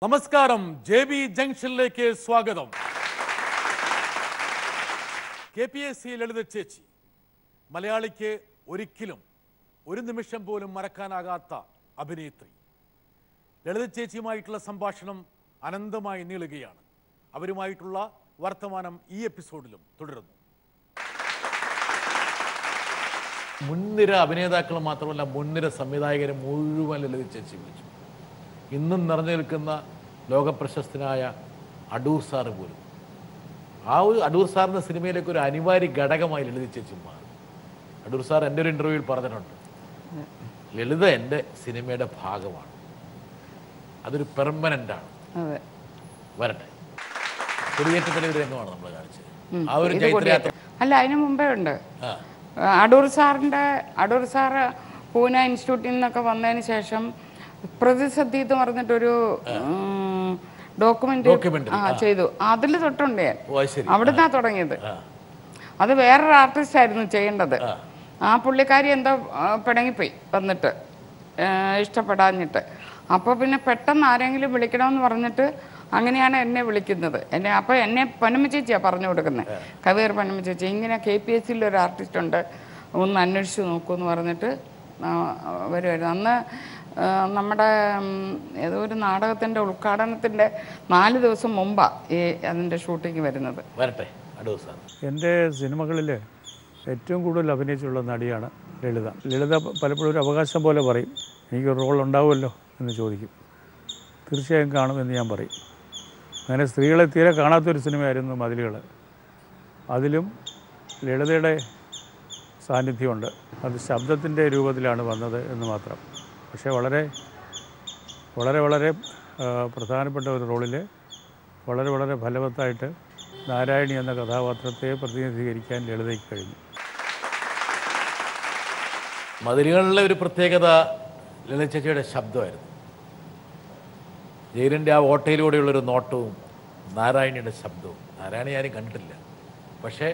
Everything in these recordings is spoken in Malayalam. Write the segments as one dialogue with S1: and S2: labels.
S1: നമസ്കാരം ജെ ബി ജംഗ്ഷനിലേക്ക് സ്വാഗതം K P S C Lalitha ചേച്ചി മലയാളിക്ക് ഒരിക്കലും ഒരു നിമിഷം പോലും മറക്കാനാകാത്ത അഭിനേത്രി ലളിത ചേച്ചിയുമായിട്ടുള്ള സംഭാഷണം അനന്തമായി നീളുകയാണ് അവരുമായിട്ടുള്ള വർത്തമാനം ഈ എപ്പിസോഡിലും തുടരുന്നു മുൻനിര അഭിനേതാക്കൾ മാത്രമല്ല മുൻനിര സംവിധായകരെ മുഴുവൻ ലളിത ചേച്ചി വിളിച്ചു ഇന്നും നിറഞ്ഞു നിൽക്കുന്ന ലോകപ്രശസ്തനായ അടൂർ സാറ് പോലും ആ ഒരു അടൂർ സാറിൻ്റെ സിനിമയിലേക്ക് ഒരു അനിവാര്യ ഘടകമായി ലളിത ചേച്ചി മാറി അടൂർ സാർ എൻ്റെ ഒരു ഇൻ്റർവ്യൂവിൽ പറഞ്ഞിട്ടുണ്ട് ലളിത എൻ്റെ സിനിമയുടെ ഭാഗമാണ് അതൊരു പെർമനൻ്റ് ആണ്
S2: അതെ
S1: വരട്ടെ കുടിയേറ്റത്തിലെ ഒരു രംഗമാണ് നമ്മൾ കാണിച്ചത് ആ ഒരു
S2: ഇത്
S1: ചൈത്രയാത്ര
S2: കൊടിയേറ്റം. അല്ല അതിന് മുമ്പേ ഉണ്ട്
S1: ആ
S2: അടൂർ സാറിന്റെ അടൂർ സാറ് പൂന ഇൻസ്റ്റിറ്റ്യൂട്ടിൽ നിന്നൊക്കെ വന്നതിന് ശേഷം പ്രതിസന്ധി എന്ന് പറഞ്ഞിട്ടൊരു ഡോക്യുമെന്റ്
S1: Documentary,
S2: ആ ചെയ്തു അതിൽ തൊട്ടുണ്ട് ഞാൻ
S1: ഓ അത് ശരി
S2: അവിടുന്നാ തുടങ്ങിയത്
S1: ആ
S2: അത് വേറൊരു ആർട്ടിസ്റ്റ് ആയിരുന്നു ചെയ്യേണ്ടത് ആ പുള്ളിക്കാരി എന്തോ ആ, പിണങ്ങിപ്പോയി വന്നിട്ട് ആ, ഇഷ്ടപ്പെടാഞ്ഞിട്ട് അപ്പോൾ പിന്നെ പെട്ടെന്ന് ആരെങ്കിലും വിളിക്കണമെന്ന് പറഞ്ഞിട്ട് അങ്ങനെയാണ് എന്നെ വിളിക്കുന്നത് എന്നെ അപ്പോൾ എന്നെ പൊന്നമ്മ ചേച്ചിയാണ് പറഞ്ഞു കൊടുക്കുന്നത് കവിയർ പൊന്നമ്മ ചേച്ചി ഇങ്ങനെ കെ പി എസ് സിയിൽ ഒരു ആർട്ടിസ്റ്റ് ഉണ്ട് ഒന്ന് അന്വേഷിച്ച് നോക്കൂ എന്ന് പറഞ്ഞിട്ട് ആ, വരുമായിരുന്നു അന്ന് ആ, നമ്മുടെ ഉം, ഏതോ ഒരു നാടകത്തിൻ്റെ ഉദ്ഘാടനത്തിൻ്റെ നാല് ദിവസം മുമ്പാണ് ഈ അതിൻ്റെ ഷൂട്ടിങ് വരുന്നത്
S1: വരട്ടെ അടൂർ സാർ
S3: എൻ്റെ സിനിമകളിൽ ഏറ്റവും കൂടുതൽ അഭിനയിച്ചുള്ള നടിയാണ് ലളിത ലളിത പ- പലപ്പോഴും ഒരു അവകാശം പോലെ പറയും എനിക്കൊരു റോൾ ഉണ്ടാവുമല്ലോ എന്ന് ചോദിക്കും തീർച്ചയായും കാണുമെന്ന് ഞാൻ പറയും അങ്ങനെ സ്ത്രീകളെ തീരെ കാണാത്തൊരു സിനിമയായിരുന്നു മതിലുകൾ അതിലും ലളിതയുടെ സാന്നിധ്യമുണ്ട് അത് ശബ്ദത്തിൻ്റെ രൂപത്തിലാണ് വന്നത് എന്ന് മാത്രം പക്ഷേ വളരെ വളരെ വളരെ ആ, പ്രധാനപ്പെട്ട ഒരു റോളിൽ വളരെ വളരെ ഫലവത്തായിട്ട് നാരായണി എന്ന കഥാപാത്രത്തെ പ്രതിനിധീകരിക്കാൻ ലളിതയ്ക്ക് കഴിഞ്ഞു
S1: മതിലുകളിലെ ഒരു പ്രത്യേകത ലളിത ചേച്ചിയുടെ ശബ്ദമായിരുന്നു ജയിലിൻ്റെ ആ ഓട്ടയിലൂടെയുള്ളൊരു നോട്ടവും നാരായണിയുടെ ശബ്ദവും നാരായണി ആരും കണ്ടിട്ടില്ല പക്ഷേ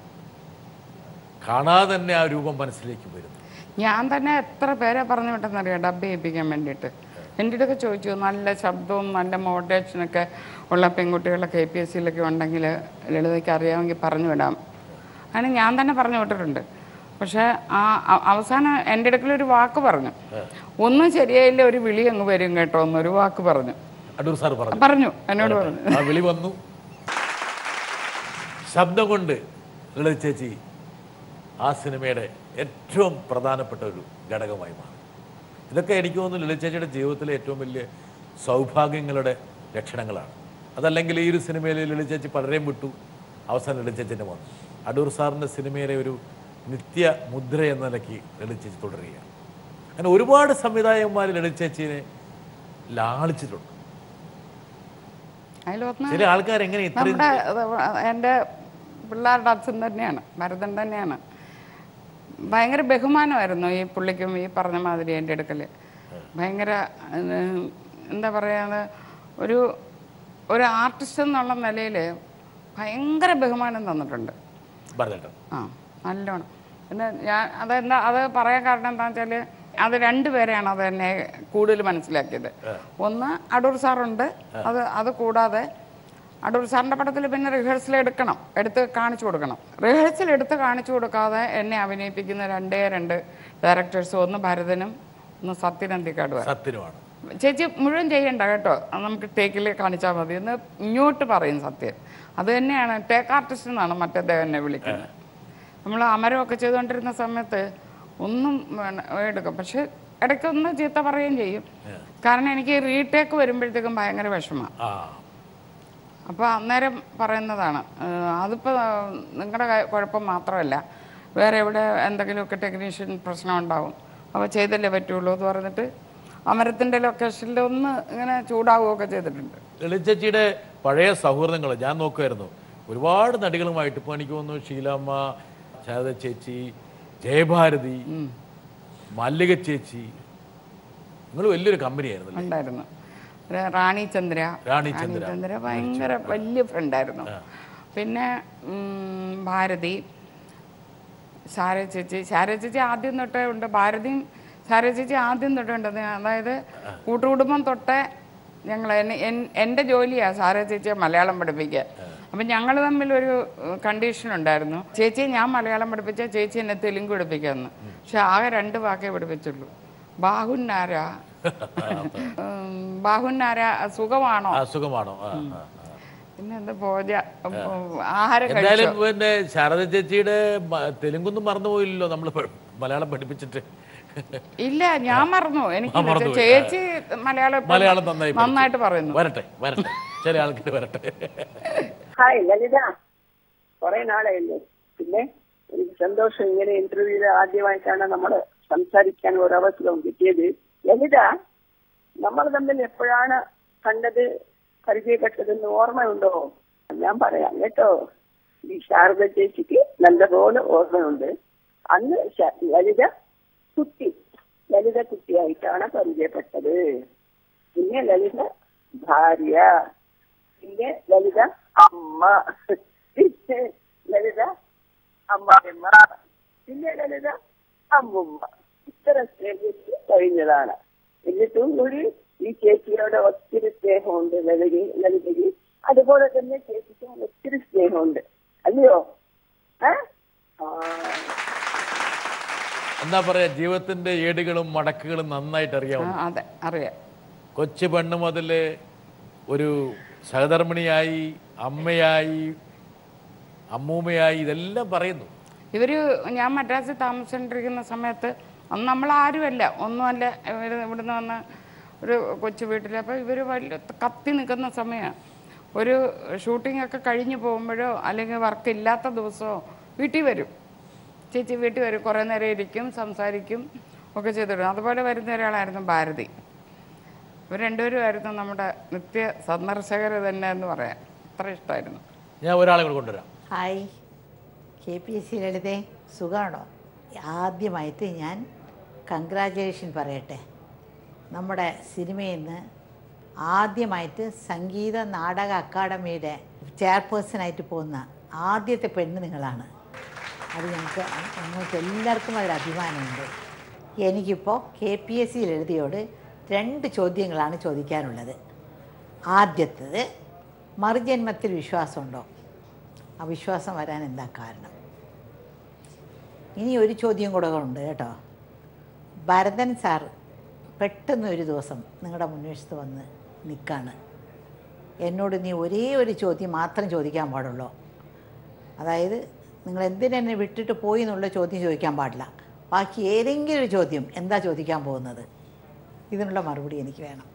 S1: കാണാതെ തന്നെ ആ രൂപം മനസ്സിലേക്ക് വരുന്നു
S2: ഞാൻ തന്നെ എത്ര പേരെ പറഞ്ഞു വിട്ടെന്നറിയാം ഡബ് ചെയ്യിപ്പിക്കാൻ വേണ്ടിയിട്ട് എൻ്റെ അടുത്തൊക്കെ ചോദിച്ചു നല്ല ശബ്ദവും നല്ല മോഡേഷനൊക്കെ ഉള്ള പെൺകുട്ടികളെ കെ പി എസ് സിയിലൊക്കെ ഉണ്ടെങ്കിൽ ലളിതയ്ക്ക് അറിയാമെങ്കിൽ പറഞ്ഞു വിടാം അങ്ങനെ ഞാൻ തന്നെ പറഞ്ഞു വിട്ടിട്ടുണ്ട് പക്ഷേ ആ അ- അവസാനം എൻ്റെ അടുക്കൽ ഒരു വാക്ക് പറഞ്ഞു ഒന്നും ശരിയായില്ല ഒരു വിളി അങ്ങ് വരും കേട്ടോ എന്നൊരു വാക്ക് പറഞ്ഞു
S1: അടൂർ സാർ പറഞ്ഞു
S2: പറഞ്ഞു എന്നോട് പറഞ്ഞു
S1: ആ വിളി വന്നു ശബ്ദം കൊണ്ട് ലളിത ചേച്ചി ആ സിനിമയുടെ ഏറ്റവും പ്രധാനപ്പെട്ട ഒരു ഘടകമായി മാറി ഇതൊക്കെ എനിക്ക് തോന്നുന്നു ലളിത ചേച്ചിയുടെ ജീവിതത്തിലെ ഏറ്റവും വലിയ സൗഭാഗ്യങ്ങളുടെ ലക്ഷണങ്ങളാണ് അതല്ലെങ്കിൽ ഈ ഒരു സിനിമയിൽ ലളിത ചേച്ചി പലരെയും വിട്ടു അവസാനം ലളിത ചേച്ചിൻ്റെ വന്നു അടൂർ സാറിൻ്റെ സിനിമയിലെ ഒരു നിത്യ മുദ്ര എന്ന നിലയ്ക്ക് ലളിത ചേച്ചി തുടരുകയാണ് അങ്ങനെ ഒരുപാട് സംവിധായകന്മാർ ലളിത ചേച്ചിനെ ലാളിച്ചിട്ടുണ്ട്
S2: അതിലൊന്ന്
S1: ചില ആൾക്കാർ എങ്ങനെ ഇത്രയും
S2: നമ്മുടെ അത് എൻ്റെ പിള്ളേരുടെ അച്ഛൻ തന്നെയാണ് ഭരതൻ തന്നെയാണ് ഭയങ്കര ബഹുമാനമായിരുന്നു ഈ പുള്ളിക്കും ഈ പറഞ്ഞ മാതിരി എൻ്റെ അടുക്കൽ ഭയങ്കര ഉം, എന്താ പറയുക ഒരു ഒരു ആർട്ടിസ്റ്റ് എന്നുള്ള നിലയിൽ ഭയങ്കര ബഹുമാനം തന്നിട്ടുണ്ട്
S1: പറഞ്ഞിട്ട്
S2: ആ നല്ലോണം പിന്നെ ഞാൻ അതെന്താ അത് പറയാൻ കാരണം എന്താണെന്ന് വെച്ചാൽ അത് രണ്ടുപേരെയാണ് അത് എന്നെ കൂടുതൽ മനസ്സിലാക്കിയത് ഒന്ന് അടൂർ സാറുണ്ട് അത് അത് കൂടാതെ അടൂർ സാറിൻ്റെ പടത്തിൽ പിന്നെ റിഹേഴ്സൽ എടുക്കണം എടുത്ത് കാണിച്ചു കൊടുക്കണം റിഹേഴ്സൽ എടുത്ത് കാണിച്ചു കൊടുക്കാതെ എന്നെ അഭിനയിപ്പിക്കുന്ന രണ്ടേ രണ്ട് ഡയറക്ടേഴ്സ് ഒന്ന് ഭരതനും ഒന്ന് സത്യനന്ദിക്കാടുമാണ്
S1: സത്യനുമാണ്
S2: ചേച്ചി മുഴുവൻ ചെയ്യണ്ട കേട്ടോ അത് നമുക്ക് ടേക്കിൽ കാണിച്ചാൽ മതി എന്ന് ഇങ്ങോട്ട് പറയും സത്യം അത് തന്നെയാണ് ടേക്ക് ആർട്ടിസ്റ്റ് എന്നാണ് മറ്റേദ്ദേഹം എന്നെ വിളിക്കുന്നത് നമ്മൾ അമരമൊക്കെ ചെയ്തുകൊണ്ടിരുന്ന സമയത്ത് ഒന്നും വേണ്ട എടുക്കും പക്ഷെ ഇടയ്ക്കൊന്ന് ചീത്ത പറയുകയും ചെയ്യും കാരണം എനിക്ക് റീടേക്ക് വരുമ്പോഴത്തേക്കും ഭയങ്കര വിഷമമാണ്
S1: ആ
S2: അപ്പോൾ അന്നേരം പറയുന്നതാണ് ഏഹ് അതിപ്പോൾ നിങ്ങളുടെ കുഴപ്പം മാത്രമല്ല വേറെ എവിടെ എന്തെങ്കിലുമൊക്കെ ടെക്നീഷ്യൻ പ്രശ്നം ഉണ്ടാവും അപ്പോൾ ചെയ്തല്ലേ പറ്റുള്ളൂ എന്ന് പറഞ്ഞിട്ട് അമരത്തിൻ്റെ ലൊക്കേഷനിൽ ഒന്ന് ഇങ്ങനെ ചൂടാവുകയൊക്കെ ചെയ്തിട്ടുണ്ട്
S1: ലളിത ചേച്ചിയുടെ പഴയ സൗഹൃദങ്ങൾ ഞാൻ നോക്കുമായിരുന്നു ഒരുപാട് നടികളുമായിട്ട് ഇപ്പോൾ എനിക്ക് തോന്നുന്നു ഷീലാമ്മ ശാരദ ചേച്ചി ജയഭാരതി മല്ലിക ചേച്ചി നിങ്ങൾ വലിയൊരു കമ്പനിയായിരുന്നു അല്ലേ?
S2: ഉണ്ടായിരുന്നു ഒരു റാണി ചന്ദ്ര
S1: റാണി ചന്ദ്ര.
S2: ചന്ദ്ര ഭയങ്കര വലിയ ഫ്രണ്ടായിരുന്നു പിന്നെ ഉം, ഭാരതി ശാര ചേച്ചി ശാര ചേച്ചി ആദ്യം തൊട്ടേ ഉണ്ട് ഭാരതിയും ശാര ചേച്ചി ആദ്യം തൊട്ടേ ഉണ്ട് അത് അതായത് കൂട്ടുകുടുംബം തൊട്ടേ ഞങ്ങൾ എൻ്റെ ജോലിയാണ് സാറേ ചേച്ചിയെ മലയാളം പഠിപ്പിക്കാൻ അപ്പം ഞങ്ങൾ തമ്മിൽ ഒരു കണ്ടീഷൻ ഉണ്ടായിരുന്നു ചേച്ചിയെ ഞാൻ മലയാളം പഠിപ്പിച്ചാൽ ചേച്ചി എന്നെ തെലുങ്ക് പഠിപ്പിക്കാമെന്ന് പക്ഷെ ആകെ രണ്ട് വാക്കേ പഠിപ്പിച്ചുള്ളൂ ബാഹുന്നാര ഉം, ബാഹുന്നാര സുഖമാണോ
S1: അസുഖമാണോ ആ, ആ, ആ.
S2: പിന്നെ എന്താ പോജ ആഹാരം കഴിച്ചോ
S1: എന്തായാലും പിന്നെ ശാരദ ചേച്ചിയുടെ മ- തെലുങ്കൊന്നും മറന്നുപോയില്ലല്ലോ നമ്മൾ മലയാളം പഠിപ്പിച്ചിട്ട്
S2: ഇല്ല ഞാൻ മറന്നു എനിക്ക്
S1: മറന്നുപോയി.
S2: ചേച്ചി മലയാളം ഇപ്പം
S1: മലയാളം നന്നായി പഠിച്ചു.
S2: നന്നായിട്ട് പറയുന്നു
S1: വരട്ടെ വരട്ടെ ചില ആൾക്കാർ വരട്ടെ
S4: ഹായ് ലളിത കുറെ നാളായില്ലേ പിന്നെ എനിക്ക് സന്തോഷം ഇങ്ങനെ ഇന്റർവ്യൂവിൽ ആദ്യമായിട്ടാണ് നമ്മൾ സംസാരിക്കാൻ ഒരു അവസരം കിട്ടിയത് ലളിത നമ്മൾ തമ്മിൽ എപ്പോഴാണ് കണ്ടത് പരിചയപ്പെട്ടതെന്ന് ഓർമ്മയുണ്ടോ ഞാൻ പറയാം കേട്ടോ ഈ ശാരദ ചേച്ചിക്ക് നല്ലപോലെ ഓർമ്മയുണ്ട് അന്ന് ശ- ലളിത കുട്ടി ലളിത കുട്ടിയായിട്ടാണ് പരിചയപ്പെട്ടത് പിന്നെ ലളിത ഭാര്യ പിന്നെ ലളിത അമ്മ പിന്നെ ലളിത അമ്മായിമ്മ പിന്നെ ലളിത അമ്മുമ്മ ഇത്ര സ്റ്റേജസ് കഴിഞ്ഞതാണ് എന്നിട്ടും കൂടി ഈ ചേച്ചിയോട് ഒത്തിരി സ്നേഹമുണ്ട് ലളിത ലളിതയ്ക്ക് അതുപോലെ തന്നെ ചേച്ചിക്കും ഒത്തിരി സ്നേഹമുണ്ട് അല്ലയോ ഏ ആ
S1: എന്താ പറയാ ജീവിതത്തിന്റെ ഏടുകളും മടക്കുകളും നന്നായിട്ട്
S2: ആ,
S1: അറിയാവുന്നു
S2: അതെ അറിയാം
S1: കൊച്ചു പെണ്ണ് മുതൽ ഒരു സഹധർമ്മിണിയായി അമ്മയായി അമ്മൂമ്മയായി ഇതെല്ലാം പറയുന്നു
S2: ഇവര് ഞാൻ മദ്രാസിൽ താമസിച്ചുകൊണ്ടിരിക്കുന്ന സമയത്ത് അന്ന് നമ്മൾ ആരുമല്ല ഒന്നുമല്ല ഇവർ ഇവിടുന്ന് വന്ന് ഒരു കൊച്ചു വീട്ടിൽ അപ്പോൾ ഇവർ വലിയ കത്തി നിൽക്കുന്ന സമയമാണ് ഒരു ഷൂട്ടിംഗ് ഒക്കെ കഴിഞ്ഞ് പോകുമ്പോഴോ അല്ലെങ്കിൽ വർക്ക് ഇല്ലാത്ത ദിവസമോ വീട്ടിൽ വരും ചേച്ചി വീട്ടിൽ വരും കുറേ നേരം ഇരിക്കും സംസാരിക്കും ഒക്കെ ചെയ്തിടും അതുപോലെ വരുന്ന ഒരാളായിരുന്നു ഭാരതി ഇവർ രണ്ടുപേരുമായിരുന്നു നമ്മുടെ നിത്യ സന്ദർശകർ തന്നെ എന്ന് പറയാം അത്ര ഇഷ്ടമായിരുന്നു
S1: ഞാൻ ഒരാളെ കൂടെ കൊണ്ടുവരാം
S5: hi K P S C ലളിതേ സുഖമാണോ ആദ്യമായിട്ട് ഞാൻ കൺഗ്രാജുലേഷൻ പറയട്ടെ നമ്മുടെ സിനിമയിൽ നിന്ന് ആദ്യമായിട്ട് സംഗീത നാടക അക്കാദമിയുടെ ചെയർപേഴ്സണായിട്ട് പോകുന്ന ആദ്യത്തെ പെണ്ണ് നിങ്ങളാണ് അത് ഞങ്ങൾക്ക് ഞങ്ങൾക്ക് എല്ലാവർക്കും അതിൽ അഭിമാനമുണ്ട് എനിക്കിപ്പോൾ കെ പി എസ് സി ലളിതയോട് രണ്ട് ചോദ്യങ്ങളാണ് ചോദിക്കാനുള്ളത് ആദ്യത്തേത് മറുജന്മത്തിൽ വിശ്വാസമുണ്ടോ ആ വിശ്വാസം വരാൻ എന്താ കാരണം ഇനി ഒരു ചോദ്യം കൂടെ ഉണ്ട് കേട്ടോ ഭരതൻ സാർ പെട്ടെന്ന് ഒരു ദിവസം നിങ്ങളുടെ മുൻവശത്ത് വന്ന് നിൽക്കാണ് എന്നോട് നീ ഒരേ ഒരു ചോദ്യം മാത്രം ചോദിക്കാൻ പാടുള്ളൂ അതായത് നിങ്ങൾ എന്തിനെന്നെ വിട്ടിട്ട് പോയി എന്നുള്ള ചോദ്യം ചോദിക്കാൻ പാടില്ല ബാക്കി ഏതെങ്കിലും ഒരു ചോദ്യം എന്താ ചോദിക്കാൻ പോകുന്നത് ഇതിനുള്ള മറുപടി എനിക്ക് വേണം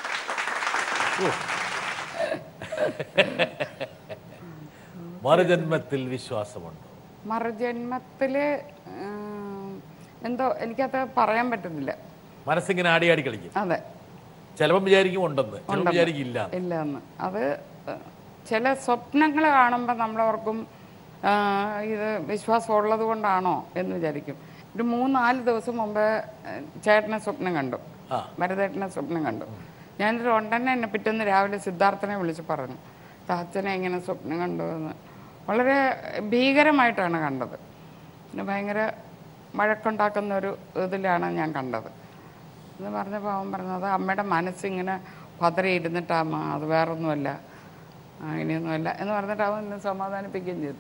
S1: മറുജന്മത്തിൽ വിശ്വാസമുണ്ട്
S2: മറുജന്മത്തിൽ എന്തോ എനിക്കത് പറയാൻ പറ്റുന്നില്ല
S1: മനസ്സിങ്ങനെ ആടി ആടി കളിക്കും
S2: അതെ
S1: ചിലപ്പം വിചാരിക്കും ഉണ്ടെന്ന് ചിലപ്പം വിചാരിക്കും ഇല്ല
S2: ഇല്ല എന്ന് അത് ഏഹ്, ചില സ്വപ്നങ്ങൾ കാണുമ്പോൾ നമ്മളവർക്കും ആഹ്, ഇത് വിശ്വാസം ഉള്ളത് കൊണ്ടാണോ എന്ന് വിചാരിക്കും ഒരു മൂന്നാല് ദിവസം മുമ്പ് ഏഹ്, ചേട്ടനെ സ്വപ്നം കണ്ടു
S1: ആ.
S2: ഭരതേട്ടനെ സ്വപ്നം കണ്ടു ഞാനൊരു ഉടനെ എന്നെ പിറ്റേന്ന് രാവിലെ സിദ്ധാർത്ഥനെ വിളിച്ച് പറഞ്ഞു താച്ചനെ ഇങ്ങനെ സ്വപ്നം കണ്ടു എന്ന് വളരെ ഭീകരമായിട്ടാണ് കണ്ടത് പിന്നെ ഭയങ്കര വഴക്കുണ്ടാക്കുന്ന ഒരു ഇതിലാണ് ഞാൻ കണ്ടത് എന്ന് പറഞ്ഞപ്പോൾ അവൻ പറഞ്ഞത് അമ്മയുടെ മനസ്സിങ്ങനെ പതറിയിരുന്നിട്ടാമ്മ അത് വേറൊന്നുമല്ല ആ, ഇനിയൊന്നുമല്ല എന്ന് പറഞ്ഞിട്ട് അവൻ എന്നെ സമാധാനിപ്പിക്കുകയും ചെയ്തു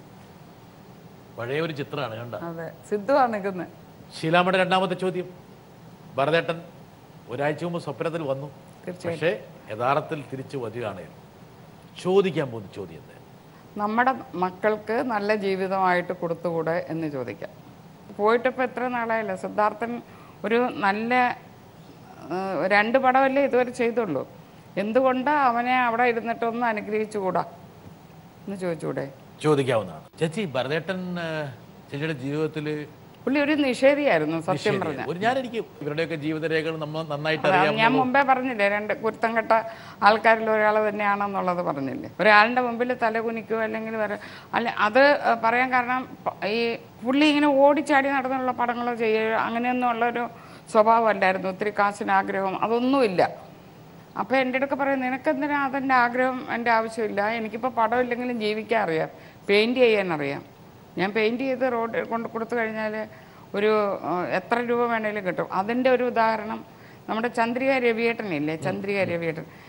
S1: പഴയ ഒരു ചിത്രമാണ് കണ്ട
S2: അതെ സിദ്ധുവാണ് നിൽക്കുന്നത്
S1: ശീലാമ്മയുടെ രണ്ടാമത്തെ ചോദ്യം ഭരതേട്ടൻ ഒരാഴ്ച മുമ്പ് സ്വപ്നത്തിൽ വന്നു പക്ഷേ യഥാർത്ഥത്തിൽ തിരിച്ചു വരികയാണ് ചോദിക്കാൻ പോകുന്ന ചോദ്യം എന്താ
S2: നമ്മുടെ മക്കൾക്ക് നല്ല ജീവിതമായിട്ട് കൊടുത്തുകൂടെ എന്ന് ചോദിക്കാം പോയിട്ടിപ്പോൾ എത്ര നാളായല്ലോ സിദ്ധാർത്ഥൻ ഒരു നല്ല ആ, രണ്ട് പടമല്ലേ ഇതുവരെ ചെയ്തുള്ളൂ എന്തുകൊണ്ട് അവനെ അവിടെ ഇരുന്നിട്ടൊന്ന് അനുഗ്രഹിച്ചുകൂടാ എന്ന് ചോദിച്ചൂടെ
S1: ചോദിക്കാവുന്നതാണ് ചേച്ചി ഭരതേട്ടൻ ആ, ചേച്ചിയുടെ ജീവിതത്തിൽ
S2: പുള്ളി ഒരു നിഷേധിയായിരുന്നു സത്യം പറഞ്ഞ
S1: ഒരു ഞാൻ എനിക്ക് ഇവരുടെയൊക്കെ ജീവിതരേഖകൾ നമ്മൾ നന്നായിട്ട്
S2: അതാ
S1: അറിയാം
S2: ഞാൻ മുമ്പേ പറഞ്ഞില്ലേ രണ്ട് കുരുത്തം കെട്ട ആൾക്കാരിൽ ഒരാൾ തന്നെയാണെന്നുള്ളത് പറഞ്ഞില്ലേ ഒരാളുടെ മുമ്പിൽ തല കുനിക്കുക അല്ലെങ്കിൽ വേറെ അല്ല അത് ഏഹ്, പറയാൻ കാരണം പ- ഈ പുള്ളി ഇങ്ങനെ ഓടിച്ചാടി നടന്നുള്ള പടങ്ങൾ ചെയ്യുക അങ്ങനെയൊന്നും ഉള്ളൊരു സ്വഭാവമല്ലായിരുന്നു ഒത്തിരി കാശിന് ആഗ്രഹം അതൊന്നുമില്ല അപ്പോൾ എൻ്റെ അടുക്ക പറയും നിനക്കെന്തിനാ അതെൻ്റെ ആഗ്രഹം എൻ്റെ ആവശ്യമില്ല എനിക്കിപ്പോൾ പടം ഇല്ലെങ്കിലും ജീവിക്കാൻ അറിയാം പെയിൻറ് ചെയ്യാൻ അറിയാം ഞാൻ പെയിൻറ് ചെയ്ത് റോഡ് കൊണ്ട് കൊടുത്തു കഴിഞ്ഞാൽ ഒരു ഏഹ്, എത്ര രൂപ വേണേലും കിട്ടും അതിൻ്റെ ഒരു ഉദാഹരണം നമ്മുടെ ചന്ദ്രിക രവിയേട്ടനില്ലേ ചന്ദ്രിക രവിയേട്ടൻ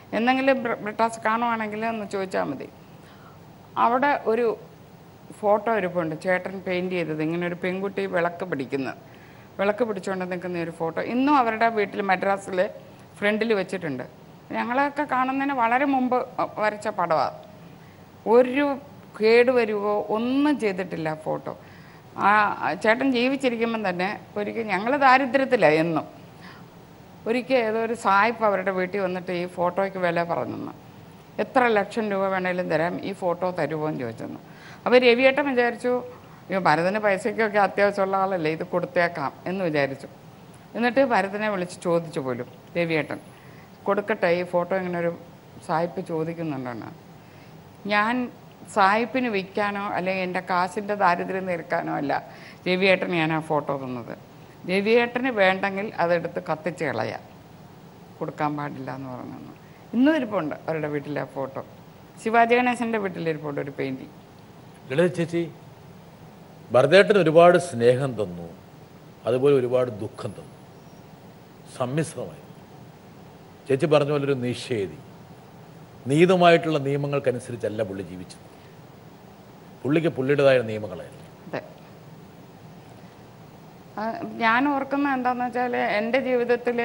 S2: എന്തെങ്കിലും ബ്ര- ബ്രിട്ടാസ് കാണുവാണെങ്കിൽ ഒന്ന് ചോദിച്ചാൽ മതി അവിടെ ഒരു ഫോട്ടോ ഇരിപ്പുണ്ട് ചേട്ടൻ പെയിൻറ് ചെയ്തത് ഇങ്ങനെ ഒരു പെൺകുട്ടി വിളക്ക് പിടിക്കുന്നത് വിളക്ക് പിടിച്ചുകൊണ്ട് നിൽക്കുന്ന ഒരു ഫോട്ടോ ഇന്നും അവരുടെ വീട്ടിൽ മദ്രാസിൽ ഫ്രണ്ടിൽ വെച്ചിട്ടുണ്ട് ഞങ്ങളൊക്കെ കാണുന്നതിന് വളരെ മുമ്പ് വരച്ച പടമാണ് ഒരു കേടുവരുവോ ഒന്നും ചെയ്തിട്ടില്ല ആ ഫോട്ടോ ആ ചേട്ടൻ ജീവിച്ചിരിക്കുമ്പം തന്നെ ഒരിക്കൽ ഞങ്ങൾ ദാരിദ്ര്യത്തിലാണ് എന്നും ഒരിക്കൽ ഏതോ ഒരു സായിപ്പ് അവരുടെ വീട്ടിൽ വന്നിട്ട് ഈ ഫോട്ടോയ്ക്ക് വില പറഞ്ഞെന്ന് എത്ര ലക്ഷം രൂപ വേണേലും തരാം ഈ ഫോട്ടോ തരുമോ എന്ന് ചോദിച്ചെന്ന് അപ്പോൾ രവിയേട്ടൻ വിചാരിച്ചു അയ്യോ ഭരതന് പൈസയ്ക്കൊക്കെ അത്യാവശ്യമുള്ള ആളല്ലേ ഇത് കൊടുത്തേക്കാം എന്ന് വിചാരിച്ചു എന്നിട്ട് ഭരതനെ വിളിച്ച് ചോദിച്ചു പോലും രവിയേട്ടൻ കൊടുക്കട്ടെ ഈ ഫോട്ടോ ഇങ്ങനെ ഒരു സായിപ്പ് ചോദിക്കുന്നുണ്ടെന്ന് ഞാൻ സായിപ്പിന് വിൽക്കാനോ അല്ലെങ്കിൽ എൻ്റെ കാശിൻ്റെ ദാരിദ്ര്യം തീർക്കാനോ അല്ല രവിയേട്ടന് ഞാൻ ആ ഫോട്ടോ തന്നത് രവിയേട്ടന് വേണ്ടെങ്കിൽ അതെടുത്ത് കത്തിച്ച് കളയാം കൊടുക്കാൻ പാടില്ല എന്ന് പറഞ്ഞു ഇന്നും ഇരിപ്പുണ്ട് അവരുടെ വീട്ടിലെ ആ ഫോട്ടോ ശിവാജി ഗണേശൻ്റെ വീട്ടിലിരിപ്പുണ്ട് ഒരു പെയിൻറ്റിങ്
S1: ലളിത ചേച്ചി ഭരതേട്ടന് ഒരുപാട് സ്നേഹം തന്നു അതുപോലെ ഒരുപാട് ദുഃഖം തന്നു സമ്മിശ്രമായി ചേച്ചി പറഞ്ഞ പോലെ ഒരു നിഷേധി നീതമായിട്ടുള്ള നിയമങ്ങൾക്കനുസരിച്ചല്ല പുള്ളി ജീവിച്ചത് പുള്ളിക്ക് പുള്ളിയുടേതായ നിയമങ്ങളായിരുന്നു
S2: അതെ ആ, ഞാൻ ഓർക്കുന്ന എന്താന്ന് വെച്ചാൽ എൻ്റെ ജീവിതത്തിൽ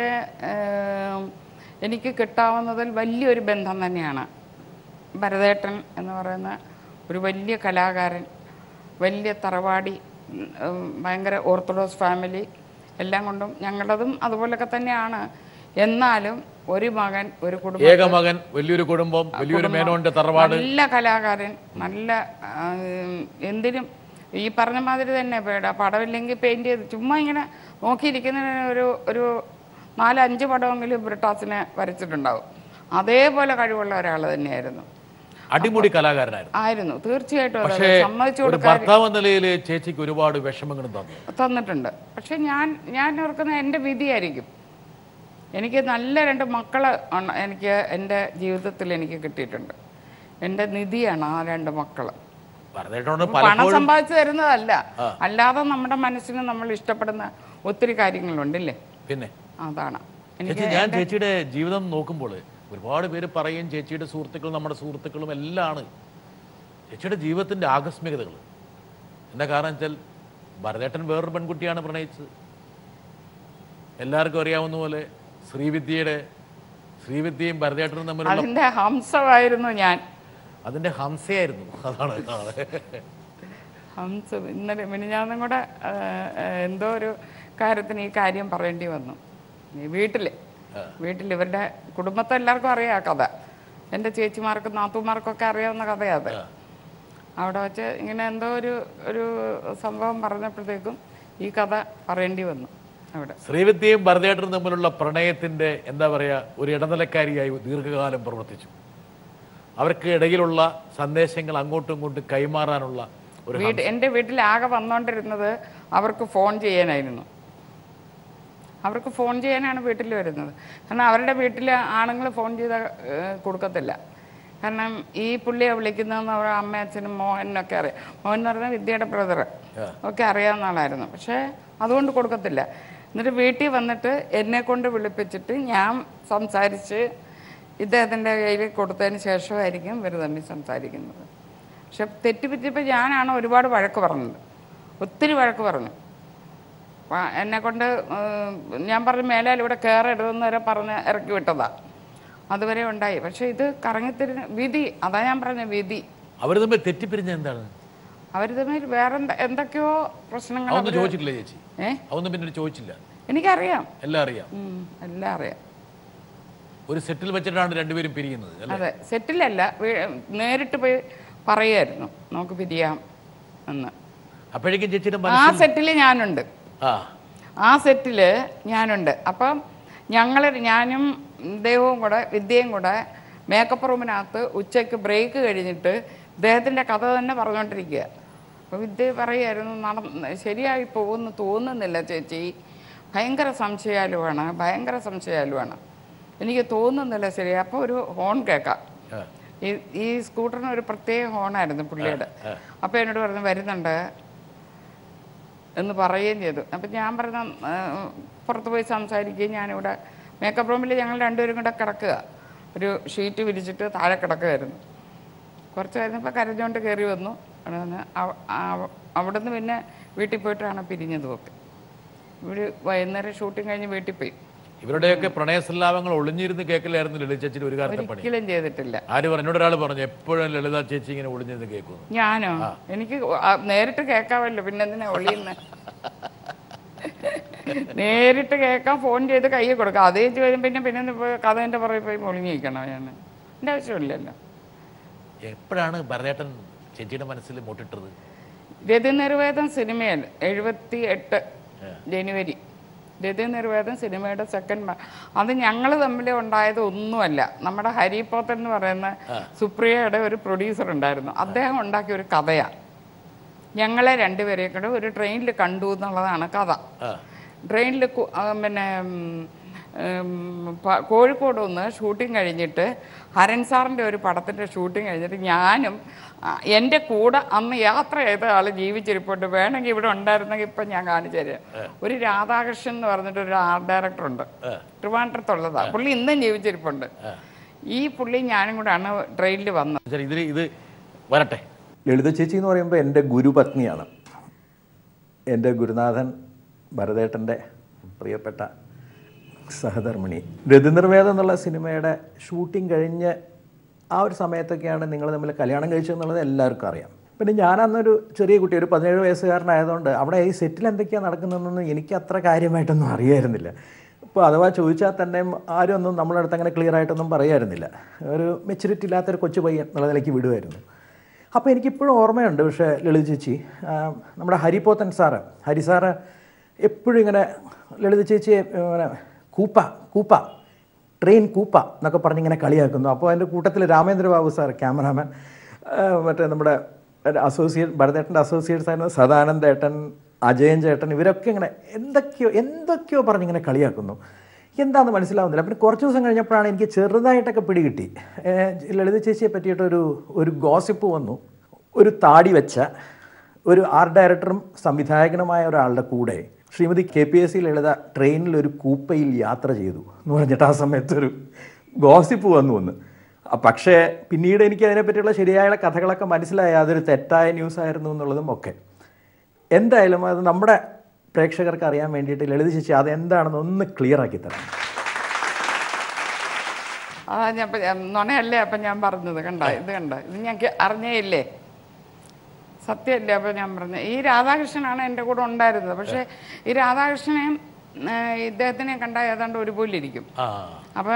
S2: എനിക്ക് കിട്ടാവുന്നതിൽ വലിയൊരു ബന്ധം തന്നെയാണ് ഭരതേട്ടൻ എന്ന് പറയുന്ന ഒരു വലിയ കലാകാരൻ വലിയ തറവാടി ഉം, ഭയങ്കര ഓർത്തഡോക്സ് ഫാമിലി എല്ലാം കൊണ്ടും ഞങ്ങളതും അതുപോലൊക്കെ തന്നെയാണ് എന്നാലും ഒരു മകൻ ഒരു കുടുംബം
S1: ഏക മകൻ വലിയൊരു കുടുംബം വലിയൊരു മേനോന്റെ തറവാട്
S2: നല്ല കലാകാരൻ നല്ല ആ, എന്തിനും ഈ പറഞ്ഞ മാതിരി തന്നെ പേട പടമില്ലെങ്കിൽ പെയിന്റ് ചെയ്ത് ചുമ്മാ ഇങ്ങനെ നോക്കിയിരിക്കുന്നതിന് ഒരു ഒരു നാലഞ്ച് പടമെങ്കിലും ബ്രിട്ടാസിനെ വരച്ചിട്ടുണ്ടാവും അതേപോലെ കഴിവുള്ള ഒരാൾ തന്നെയായിരുന്നു
S1: അടിമുടി കലാകാരനായിരുന്നു
S2: ആയിരുന്നു തീർച്ചയായിട്ടും അതെ.
S1: പക്ഷേ
S2: സമ്മതിച്ചു
S1: ഒരു
S2: കൊടുക്കാൻ
S1: ഭർത്താവ് എന്ന നിലയിൽ ചേച്ചിക്ക് ഒരുപാട് വിഷമങ്ങളും തന്നു
S2: തന്നിട്ടുണ്ട് പക്ഷെ ഞാൻ ഞാൻ ഓർക്കുന്ന എൻ്റെ വിധിയായിരിക്കും എനിക്ക് നല്ല രണ്ട് മക്കള് ആണ് എനിക്ക് എൻ്റെ ജീവിതത്തിൽ എനിക്ക് കിട്ടിയിട്ടുണ്ട് എൻ്റെ നിധിയാണ് ആ രണ്ട് മക്കള്
S1: ഭരതേട്ടനോട്
S2: പണം
S1: പലപ്പോഴും
S2: സമ്പാദിച്ചു തരുന്നതല്ല അല്ലാതെ നമ്മുടെ മനസ്സിന് നമ്മൾ ഇഷ്ടപ്പെടുന്ന ഒത്തിരി കാര്യങ്ങളുണ്ടല്ലേ
S1: പിന്നെ
S2: അതാണ്
S1: ചേച്ചി ഞാൻ ചേച്ചിയുടെ ജീവിതം നോക്കുമ്പോൾ ഒരുപാട് പേര് പറയും ചേച്ചിയുടെ സുഹൃത്തുക്കളും നമ്മുടെ സുഹൃത്തുക്കളും എല്ലാം ആണ് ചേച്ചിയുടെ ജീവിതത്തിന്റെ ആകസ്മികതകൾ എന്താ കാരണം വെച്ചാൽ ഭരതേട്ടൻ വേറൊരു പെൺകുട്ടിയാണ് പ്രണയിച്ചത് എല്ലാവർക്കും അറിയാവുന്ന പോലെ ശ്രീവിദ്യയുടെ ശ്രീവിദ്യയും ഭരതേട്ടനും തമ്മിലുള്ള
S2: അതിൻ്റെ ഹംസമായിരുന്നു ഞാൻ
S1: അതിന്റെ ഹംസയായിരുന്നു അതാണ് അതാണ്.
S2: ഹംസം ഇന്നലെ മിനിഞ്ഞാന്നും കൂടെ ആ, ആ, എന്തോ ഒരു കാര്യത്തിന് ഈ കാര്യം പറയേണ്ടി വന്നു ഈ വീട്ടില് വീട്ടിൽ ഇവരുടെ കുടുംബത്തെ എല്ലാവർക്കും അറിയാം ആ കഥ എൻ്റെ ചേച്ചിമാർക്കും നാത്തൂമാർക്കൊക്കെ അറിയാവുന്ന കഥയാണ് അത് അവിടെ വെച്ച് ഇങ്ങനെ എന്തോ ഒരു ഒരു സംഭവം പറഞ്ഞപ്പോഴത്തേക്കും ഈ കഥ പറയേണ്ടി വന്നു അവിടെ
S1: ശ്രീവിദ്യയും ഭരതേട്ടനും തമ്മിലുള്ള പ്രണയത്തിന്റെ എന്താ പറയാ ഒരു ഇടനിലക്കാരിയായി ദീർഘകാലം പ്രവർത്തിച്ചു അവർക്ക് ഇടയിലുള്ള സന്ദേശങ്ങൾ അങ്ങോട്ടും ഇങ്ങോട്ടും കൈമാറാനുള്ള ഒരു
S2: വീട് എൻ്റെ വീട്ടിൽ ആകെ വന്നുകൊണ്ടിരുന്നത് അവർക്ക് ഫോൺ ചെയ്യാനായിരുന്നു അവർക്ക് ഫോൺ ചെയ്യാനാണ് വീട്ടിൽ വരുന്നത് കാരണം അവരുടെ വീട്ടിൽ ആണുങ്ങൾ ഫോൺ ചെയ്ത കൊടുക്കത്തില്ല കാരണം ഈ പുള്ളിയെ വിളിക്കുന്നതെന്ന് അവരുടെ അമ്മ അച്ഛനും മോഹനൊക്കെ അറിയാം മോഹൻ എന്ന് പറഞ്ഞാൽ വിദ്യയുടെ ബ്രദർ ഒക്കെ അറിയാവുന്ന ആളായിരുന്നു പക്ഷേ അതുകൊണ്ട് കൊടുക്കത്തില്ല എന്നിട്ട് വീട്ടിൽ വന്നിട്ട് എന്നെ കൊണ്ട് വിളിപ്പിച്ചിട്ട് ഞാൻ സംസാരിച്ച് ഇദ്ദേഹത്തിൻ്റെ കയ്യിൽ കൊടുത്തതിന് ശേഷമായിരിക്കും ഇവർ തമ്മിൽ സംസാരിക്കുന്നത് പക്ഷെ തെറ്റിപ്പറ്റിയപ്പോൾ ഞാനാണ് ഒരുപാട് വഴക്ക് പറഞ്ഞത് ഒത്തിരി വഴക്ക് പറഞ്ഞു വ- എന്നെ കൊണ്ട് ഏഹ്, ഞാൻ പറഞ്ഞു മേലാൽ ഇവിടെ കയറരുതെന്ന് വരെ പറഞ്ഞ് ഇറക്കി വിട്ടതാ അതുവരെ ഉണ്ടായി പക്ഷെ ഇത് കറങ്ങിത്തിരിഞ്ഞ വിധി അതാ ഞാൻ പറഞ്ഞ വിധി
S1: അവർ തമ്മിൽ തെറ്റിപ്പിരിഞ്ഞ എന്താണ്
S2: അവർ തമ്മിൽ വേറെ എന്ത- എന്തൊക്കെയോ പ്രശ്നങ്ങൾ
S1: അതൊന്നും ചോദിച്ചിട്ടില്ല ചേച്ചി
S2: ഏ
S1: അതൊന്നും പിന്നീട് ചോദിച്ചില്ല
S2: എനിക്കറിയാം
S1: എല്ലാം അറിയാം
S2: ഉം, എല്ലാം അറിയാം
S1: ഒരു സെറ്റിൽ വെച്ചിട്ടാണ് രണ്ടുപേരും പിരിയുന്നത് അല്ലേ
S2: അതെ സെറ്റിലല്ല വീ- നേരിട്ട് പോയി പറയായിരുന്നു നമുക്ക് പിരിയാം എന്ന്
S1: അപ്പോഴേക്കും ചേച്ചിയുടെ
S2: ആ
S1: മനസ്സിൽ
S2: സെറ്റിൽ ഞാനുണ്ട്
S1: ആ
S2: ആ സെറ്റിൽ ഞാനുണ്ട് അപ്പം ഞങ്ങൾ ഞാനും ഇദ്ദേഹവും കൂടെ വിദ്യയും കൂടെ മേക്കപ്പ് റൂമിനകത്ത് ഉച്ചയ്ക്ക് ബ്രേക്ക് കഴിഞ്ഞിട്ട് ഇദ്ദേഹത്തിൻ്റെ കഥ തന്നെ പറഞ്ഞുകൊണ്ടിരിക്കുക അപ്പോൾ വിദ്യ പറയുമായിരുന്നു നട ശരിയായി പോകുമെന്ന് തോന്നുന്നില്ല ചേച്ചി ഭയങ്കര സംശയാലുവാണ് ഭയങ്കര സംശയാലുവാണ് എനിക്ക് തോന്നുന്നില്ല ശരി അപ്പോൾ ഒരു ഹോൺ കേൾക്കാം
S1: ആ.
S2: ഈ ഈ സ്കൂട്ടറിന് ഒരു പ്രത്യേക ഹോണായിരുന്നു പുള്ളിയുടെ അപ്പോൾ എന്നോട് പറഞ്ഞു വരുന്നുണ്ട് എന്ന് പറയുകയും ചെയ്തു അപ്പം ഞാൻ പറഞ്ഞ ആ, പുറത്ത് പോയി സംസാരിക്കുകയും ഞാനിവിടെ മേക്കപ്പ് റൂമിൽ ഞങ്ങൾ രണ്ടുപേരും കൂടെ കിടക്കുക ഒരു ഷീറ്റ് വിരിച്ചിട്ട് താഴെ കിടക്കുമായിരുന്നു കുറച്ച് കഴിഞ്ഞപ്പോൾ കരഞ്ഞുകൊണ്ട് കയറി വന്നു അവിടെ വന്ന് അവ- അവ- അവിടുന്ന് പിന്നെ വീട്ടിൽ പോയിട്ടാണ് പിരിഞ്ഞത് ഒക്കെ ഇവർ വൈകുന്നേരം ഷൂട്ടിംഗ് കഴിഞ്ഞ് വീട്ടിൽ പോയി
S1: ഇവരുടെയൊക്കെ പ്രണയസല്ലാപങ്ങൾ ഒളിഞ്ഞിരുന്ന് കേൾക്കലായിരുന്നു ലളിത ചേച്ചിയുടെ ഒരു കാലത്തെ പണി
S2: ഒരിക്കലും ചെയ്തിട്ടില്ല
S1: ആര് പറഞ്ഞു എന്നോട് ഒരാൾ പറഞ്ഞു എപ്പോഴും ലളിത ചേച്ചി ഇങ്ങനെ ഒളിഞ്ഞിരുന്ന് കേൾക്കുന്നു
S2: ഞാനോ എനിക്ക് ആ നേരിട്ട് കേൾക്കാമല്ലോ പിന്നെ എന്തിനാ ഒളിയുന്ന നേരിട്ട് കേൾക്കാൻ ഫോൺ ചെയ്ത് കൈ കൊടുക്കാം അതേ ചോദ്യം പിന്നെ പിന്നെ ഒന്ന് പോയി കഥേൻ്റെ പുറകെ പോയി ഒളിഞ്ഞിരിക്കണം ഞാൻ എൻ്റെ ആവശ്യമില്ലല്ലോ
S1: എപ്പോഴാണ് ഭരതേട്ടൻ ചേച്ചിയുടെ മനസ്സിൽ മുട്ടിട്ടത്
S2: രതി നിർവേദം സിനിമയിൽ എഴുപത്തി എട്ട് ജനുവരി രതി നിർവേദം സിനിമയുടെ സെക്കൻഡ് അത് ഞങ്ങൾ തമ്മിൽ ഉണ്ടായത് ഒന്നുമല്ല നമ്മുടെ ഹരിപോത്തൻ എന്ന് പറയുന്ന സുപ്രിയയുടെ ഒരു പ്രൊഡ്യൂസർ ഉണ്ടായിരുന്നു അദ്ദേഹം ഉണ്ടാക്കിയ ഒരു കഥയാണ് ഞങ്ങളെ രണ്ടുപേരെ കൂടെ ഒരു ട്രെയിനിൽ കണ്ടു എന്നുള്ളതാണ് കഥ ട്രെയിനിൽ പിന്നെ ഉം, ഉം, പ- കോഴിക്കോട് ഒന്ന് ഷൂട്ടിംഗ് കഴിഞ്ഞിട്ട് ഹരൻ സാറിൻ്റെ ഒരു പടത്തിൻ്റെ ഷൂട്ടിംഗ് കഴിഞ്ഞിട്ട് ഞാനും ആ, എൻ്റെ കൂടെ അന്ന് യാത്ര ചെയ്ത ആൾ ജീവിച്ചിരിപ്പുണ്ട് വേണമെങ്കിൽ ഇവിടെ ഉണ്ടായിരുന്നെങ്കിൽ ഇപ്പം ഞാൻ കാണിച്ചു തരാം ഒരു രാധാകൃഷ്ണൻ എന്ന് പറഞ്ഞിട്ട് ഒരു ആർട്ട് ഡയറക്ടർ ഉണ്ട് ട്രിവാൻഡ്രത്തുള്ളതാ പുള്ളി ഇന്നും ജീവിച്ചിരിപ്പുണ്ട് ഈ പുള്ളി ഞാനും കൂടാണ് ട്രെയിനിൽ വന്നത്
S1: ശരി ഇതിൽ ഇത് വരട്ടെ
S6: ലളിത ചേച്ചി എന്ന് പറയുമ്പോൾ എൻ്റെ ഗുരുപത്നിയാണ് എൻ്റെ ഗുരുനാഥൻ ഭരതേട്ടൻ്റെ പ്രിയപ്പെട്ട സഹധർമ്മിണി രതിനിർവേദം എന്നുള്ള സിനിമയുടെ ഷൂട്ടിംഗ് കഴിഞ്ഞ് ആ ഒരു സമയത്തൊക്കെയാണ് നിങ്ങൾ തമ്മിൽ കല്യാണം കഴിച്ചതെന്നുള്ളത് എല്ലാവർക്കും അറിയാം പിന്നെ ഞാൻ അന്നൊരു ചെറിയ കുട്ടി ഒരു പതിനേഴ് വയസ്സുകാരനായതുകൊണ്ട് അവിടെ ഈ സെറ്റിൽ എന്തൊക്കെയാണ് നടക്കുന്നതെന്നൊന്നും എനിക്ക് അത്ര കാര്യമായിട്ടൊന്നും അറിയായിരുന്നില്ല ഇപ്പോൾ അഥവാ ചോദിച്ചാൽ തന്നെ ആരും ഒന്നും നമ്മളെ അടുത്ത് അങ്ങനെ ക്ലിയർ ആയിട്ടൊന്നും പറയായിരുന്നില്ല ഒരു മെച്യൂരിറ്റി ഇല്ലാത്തൊരു കൊച്ചു പയ്യൻ എന്നുള്ള നിലയ്ക്ക് വിടുമായിരുന്നു അപ്പോൾ എനിക്കിപ്പോഴും ഓർമ്മയുണ്ട് പക്ഷേ ലളിത ചേച്ചി ആ, നമ്മുടെ ഹരിപോത്തൻ സാറ് ഹരി സാറ് എപ്പോഴും ഇങ്ങനെ ലളിത ചേച്ചിയെ ഇങ്ങനെ കൂപ്പ കൂപ്പ ട്രെയിൻ കൂപ്പ എന്നൊക്കെ പറഞ്ഞ് ഇങ്ങനെ കളിയാക്കുന്നു അപ്പോൾ അതിൻ്റെ കൂട്ടത്തിൽ രാമേന്ദ്രബാബു സാർ ക്യാമറാമാൻ ആ, മറ്റേ നമ്മുടെ അസോസിയേറ്റ് ഭരതേട്ടൻ്റെ അസോസിയേറ്റ്സ് ആയിരുന്ന സദാനന്ദ് ഏട്ടൻ അജയൻ ചേട്ടൻ ഇവരൊക്കെ ഇങ്ങനെ എന്തൊക്കെയോ എന്തൊക്കെയോ പറഞ്ഞിങ്ങനെ കളിയാക്കുന്നു എന്താണെന്ന് മനസ്സിലാവുന്നില്ല പിന്നെ കുറച്ച് ദിവസം കഴിഞ്ഞപ്പോഴാണ് എനിക്ക് ചെറുതായിട്ടൊക്കെ പിടികിട്ടി ഏഹ് ലളിത ചേച്ചിയെ പറ്റിയിട്ടൊരു ഒരു ഗോസിപ്പ് വന്നു ഒരു താടി വെച്ച ഒരു ആർട്ട് ഡയറക്ടറും സംവിധായകനുമായ ഒരാളുടെ കൂടെ Shrimati K P S C Lalitha ട്രെയിനിൽ ഒരു കൂപ്പയിൽ യാത്ര ചെയ്തു എന്ന് പറഞ്ഞിട്ട് ആ സമയത്തൊരു ഗോസിപ്പ് വന്നു വന്ന് ആ, പക്ഷേ പിന്നീട് എനിക്ക് അതിനെപ്പറ്റിയുള്ള ശരിയായ കഥകളൊക്കെ മനസ്സിലായി അതൊരു തെറ്റായ ന്യൂസ് ആയിരുന്നു എന്നുള്ളതും ഒക്കെ എന്തായാലും അത് നമ്മുടെ പ്രേക്ഷകർക്ക് അറിയാൻ വേണ്ടിയിട്ട് ലളിത ചേച്ചി അതെന്താണെന്ന് ഒന്ന് ക്ലിയർ ആക്കി തരാം
S2: അതാ ഞാൻ ഇപ്പൊ ഞാൻ- നുണയല്ലേ അപ്പം ഞാൻ പറഞ്ഞത് കണ്ട ഇത് കണ്ട ഇത് ഞങ്ങൾക്ക് അറിഞ്ഞേ ഇല്ലേ സത്യമല്ലേ അപ്പം ഞാൻ പറഞ്ഞത് ഈ രാധാകൃഷ്ണനാണ് എൻ്റെ കൂടെ ഉണ്ടായിരുന്നത് പക്ഷേ ഈ രാധാകൃഷ്ണനെയും ഏ, ഇദ്ദേഹത്തിനെ കണ്ട ഏതാണ്ട് ഒരുപോലെ ഇരിക്കും
S1: ആ
S2: അപ്പോൾ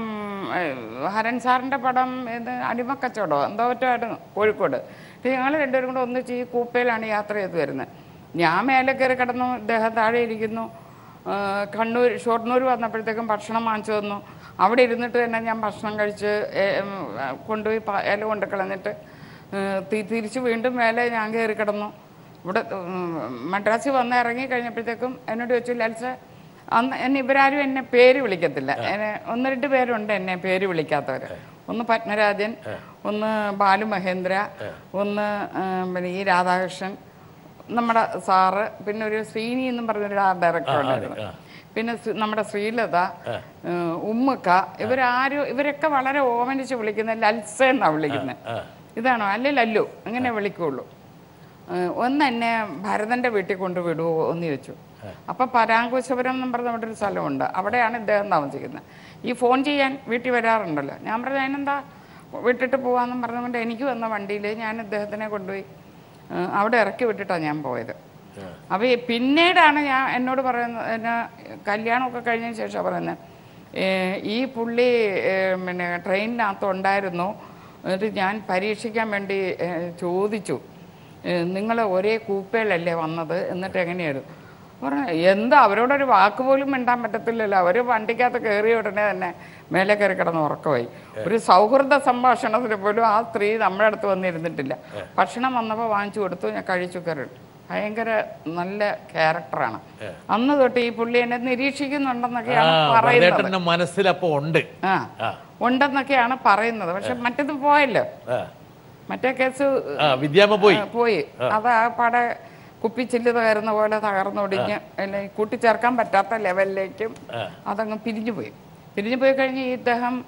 S2: ഹരൻ സാറിൻ്റെ പടം ഇത് അടിമക്കച്ചവടമോ എന്തോ പറ്റുമായിരുന്നു കോഴിക്കോട് ഞങ്ങൾ രണ്ടുപേരും കൂടെ ഒന്നിച്ച് ഈ കൂപ്പയിലാണ് യാത്ര ചെയ്ത് വരുന്നത് ഞാൻ മേലെ കയറി കിടന്നു ഇദ്ദേഹം താഴെ ഇരിക്കുന്നു ആ, കണ്ണൂർ ഷൊർണൂർ വന്നപ്പോഴത്തേക്കും ഭക്ഷണം വാങ്ങിച്ചു തന്നു അവിടെ ഇരുന്നിട്ട് തന്നെ ഞാൻ ഭക്ഷണം കഴിച്ച് ഏ, ഉം, കൊണ്ടുപോയി പ- ഇല കൊണ്ട് കളഞ്ഞിട്ട് ഏ, തി- തിരിച്ച് വീണ്ടും മേലെ ഞാൻ കയറി കിടന്നു ഇവിടെ ഉം, മദ്രാസിൽ വന്ന് ഇറങ്ങി കഴിഞ്ഞപ്പോഴത്തേക്കും എന്നോട് ചോദിച്ചു ലാൽസ അന്ന് എന്നെ ഇവരാരും എന്നെ പേര് വിളിക്കത്തില്ല എന്നെ ഒന്ന് രണ്ട് പേരുണ്ട് എന്നെ പേര് വിളിക്കാത്തവർ ഒന്ന് പത്മരാജൻ ഒന്ന് ബാലു മഹേന്ദ്ര ഒന്ന് ഉം, പിന്നെ ഈ രാധാകൃഷ്ണൻ നമ്മുടെ സാറ് പിന്നെ ഒരു ശ്രീനി എന്നും പറഞ്ഞൊരു ആർട്ട് ഡയറക്ടർ ഉണ്ടായിരുന്നു പിന്നെ ശ്രീ- നമ്മുടെ ശ്രീലത ഏഹ്, ഉമ്മുക്ക ഇവരാരും ഇവരൊക്കെ വളരെ ഓമനിച്ച് വിളിക്കുന്ന ലൽസ എന്നാണ് വിളിക്കുന്നത് ഇതാണോ അല്ലേ ലല്ലു അങ്ങനെ വിളിക്കുള്ളൂ ഏഹ്, ഒന്ന് എന്നെ ഭരതന്റെ വീട്ടിൽ കൊണ്ട് വിടുവോ എന്ന് ചോദിച്ചു അപ്പൊ പരാങ്കുശപുരം എന്നും പറഞ്ഞ അവിടെ ഒരു സ്ഥലമുണ്ട് അവിടെയാണ് ഇദ്ദേഹം താമസിക്കുന്നത് ഈ ഫോൺ ചെയ്യാൻ വീട്ടിൽ വരാറുണ്ടല്ലോ ഞാൻ പറഞ്ഞു അതിനെന്താ വിട്ടിട്ട് പോവാന്നും പറഞ്ഞുകൊണ്ട് എനിക്ക് വന്ന വണ്ടിയിൽ ഞാൻ ഇദ്ദേഹത്തിനെ കൊണ്ടുപോയി ഏഹ്, അവിടെ ഇറക്കി വിട്ടിട്ടാണ് ഞാൻ പോയത് അപ്പോൾ ഈ പിന്നീടാണ് ഞാൻ എന്നോട് പറയുന്നത് എന്നെ കല്യാണമൊക്കെ കഴിഞ്ഞതിന് ശേഷം പറയുന്നത് ഏഹ്, ഈ പുള്ളി ഏഹ്, പിന്നെ ട്രെയിനിനകത്ത് ഉണ്ടായിരുന്നു എന്നിട്ട് ഞാൻ പരീക്ഷിക്കാൻ വേണ്ടി ഏഹ്, ചോദിച്ചു നിങ്ങൾ ഒരേ കൂപ്പയിലല്ലേ വന്നത് എന്നിട്ട് എങ്ങനെയായിരുന്നു പറഞ്ഞു എന്താ അവരോടൊരു വാക്ക് പോലും മിണ്ടാൻ പറ്റത്തില്ലല്ലോ അവർ വണ്ടിക്കകത്ത് കയറിയ ഉടനെ തന്നെ മേലെ കയറി കിടന്ന് ഉറക്കമായി ഒരു സൗഹൃദ സംഭാഷണത്തിന് പോലും ആ സ്ത്രീ നമ്മുടെ അടുത്ത് വന്നിരുന്നിട്ടില്ല ഭക്ഷണം വന്നപ്പോൾ വാങ്ങിച്ചു കൊടുത്തു ഞാൻ കഴിച്ചു കയറി ഭയങ്കര നല്ല ക്യാരക്ടറാണ് അന്ന് തൊട്ട് ഈ പുള്ളി എന്നെ നിരീക്ഷിക്കുന്നുണ്ടെന്നൊക്കെയാണ് പറയുന്നത്
S1: ഭരതേട്ടന്റെ മനസ്സിലപ്പോ ഉണ്ട്
S2: ആ ഉണ്ടെന്നൊക്കെയാണ് പറയുന്നത് പക്ഷെ മറ്റത് പോയല്ലോ
S1: ആ.
S2: മറ്റേ കേസ്
S1: ആ വിദ്യാമ്മ പോയി
S2: ആ, പോയി അത് ആ പട കുപ്പിച്ചില്ല് തകരുന്ന പോലെ തകർന്നൊടിഞ്ഞ് അല്ലെ കൂട്ടിച്ചേർക്കാൻ പറ്റാത്ത ലെവലിലേക്കും അതങ്ങ് പിരിഞ്ഞു പോയി പിരിഞ്ഞു പോയി കഴിഞ്ഞ് ഈ ഇദ്ദേഹം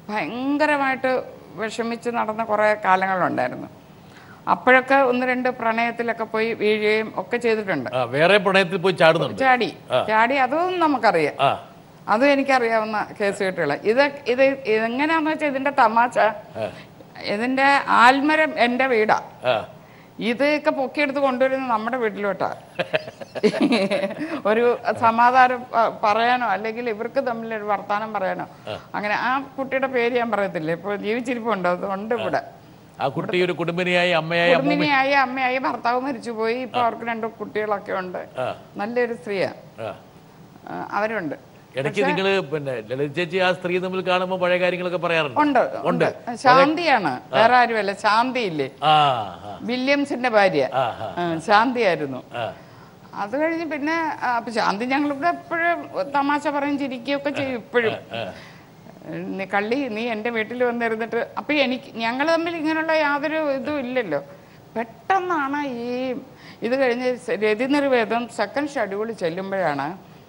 S2: ഭയങ്കരമായിട്ട് വിഷമിച്ച് നടന്ന കുറേ കാലങ്ങളുണ്ടായിരുന്നു അപ്പോഴൊക്കെ ഒന്ന് രണ്ട് പ്രണയത്തിലൊക്കെ പോയി വീഴുകയും ഒക്കെ ചെയ്തിട്ടുണ്ട്
S1: ആ വേറെ പ്രണയത്തിൽ പോയി ചാടുന്നുണ്ട്
S2: ചാടി ചാടി അതും നമുക്കറിയാം
S1: ആ
S2: അതും എനിക്കറിയാവുന്ന കേസ് കെട്ടുകൾ ഇത് ഇത് എങ്ങനെയാന്ന് വെച്ചാൽ ഇതിന്റെ തമാശ ഇതിന്റെ ആൽമരം എൻ്റെ വീടാ
S1: ആ
S2: ഇതൊക്കെ പൊക്കിയെടുത്ത് കൊണ്ടുവരുന്നത് നമ്മുടെ വീട്ടിലോട്ടാ ഒരു സമാധാനം പ- പറയാനോ അല്ലെങ്കിൽ ഇവർക്ക് തമ്മിൽ ഒരു വർത്താനം പറയാനോ അങ്ങനെ ആ കുട്ടിയുടെ പേര് ഞാൻ പറയത്തില്ല ഇപ്പൊ ജീവിച്ചിരിപ്പുണ്ട് അതുകൊണ്ട് ഇവിടെ
S1: ആ കുട്ടി ഒരു കുടുംബിനിയായി അമ്മയായി അമ്മ
S2: കുടുംബിനിയായി അമ്മയായി ഭർത്താവ് മരിച്ചുപോയി ഇപ്പൊ അവർക്ക് രണ്ട് കുട്ടികളൊക്കെ ഉണ്ട് നല്ലൊരു സ്ത്രീയാ
S1: ആ.
S2: ആ, അവരുണ്ട്
S1: ഇടയ്ക്ക് നിങ്ങൾ പിന്നെ ലളിത ചേച്ചി ആ സ്ത്രീ തമ്മിൽ കാണുമ്പോൾ പഴയ കാര്യങ്ങളൊക്കെ പറയാറുണ്ട്
S2: ഉണ്ട് ഉണ്ട് ശാന്തിയാണ് വേറെ ആരുമല്ല ശാന്തി ഇല്ലേ
S1: ആ ആ,
S2: വില്യംസിന്റെ ഭാര്യ
S1: ആ, ആ.
S2: ആ, ശാന്തിയായിരുന്നു
S1: ആ.
S2: അത് കഴിഞ്ഞ് പിന്നെ ആ, അപ്പൊ ശാന്തി ഞങ്ങളിവിടെ എപ്പോഴും തമാശ പറയും ചിരിക്കുകയൊക്കെ ചെയ്യും ഇപ്പോഴും നീ കള്ളി നീ എൻ്റെ വീട്ടിൽ വന്നിരുന്നിട്ട് അപ്പൊ എനിക്ക് ഞങ്ങൾ തമ്മിൽ ഇങ്ങനെയുള്ള യാതൊരു ഇതും ഇല്ലല്ലോ പെട്ടെന്നാണ് ഈ ഇത് കഴിഞ്ഞ് രതിനിർവേദം സെക്കൻഡ് ഷെഡ്യൂൾ ചെല്ലുമ്പോഴാണ്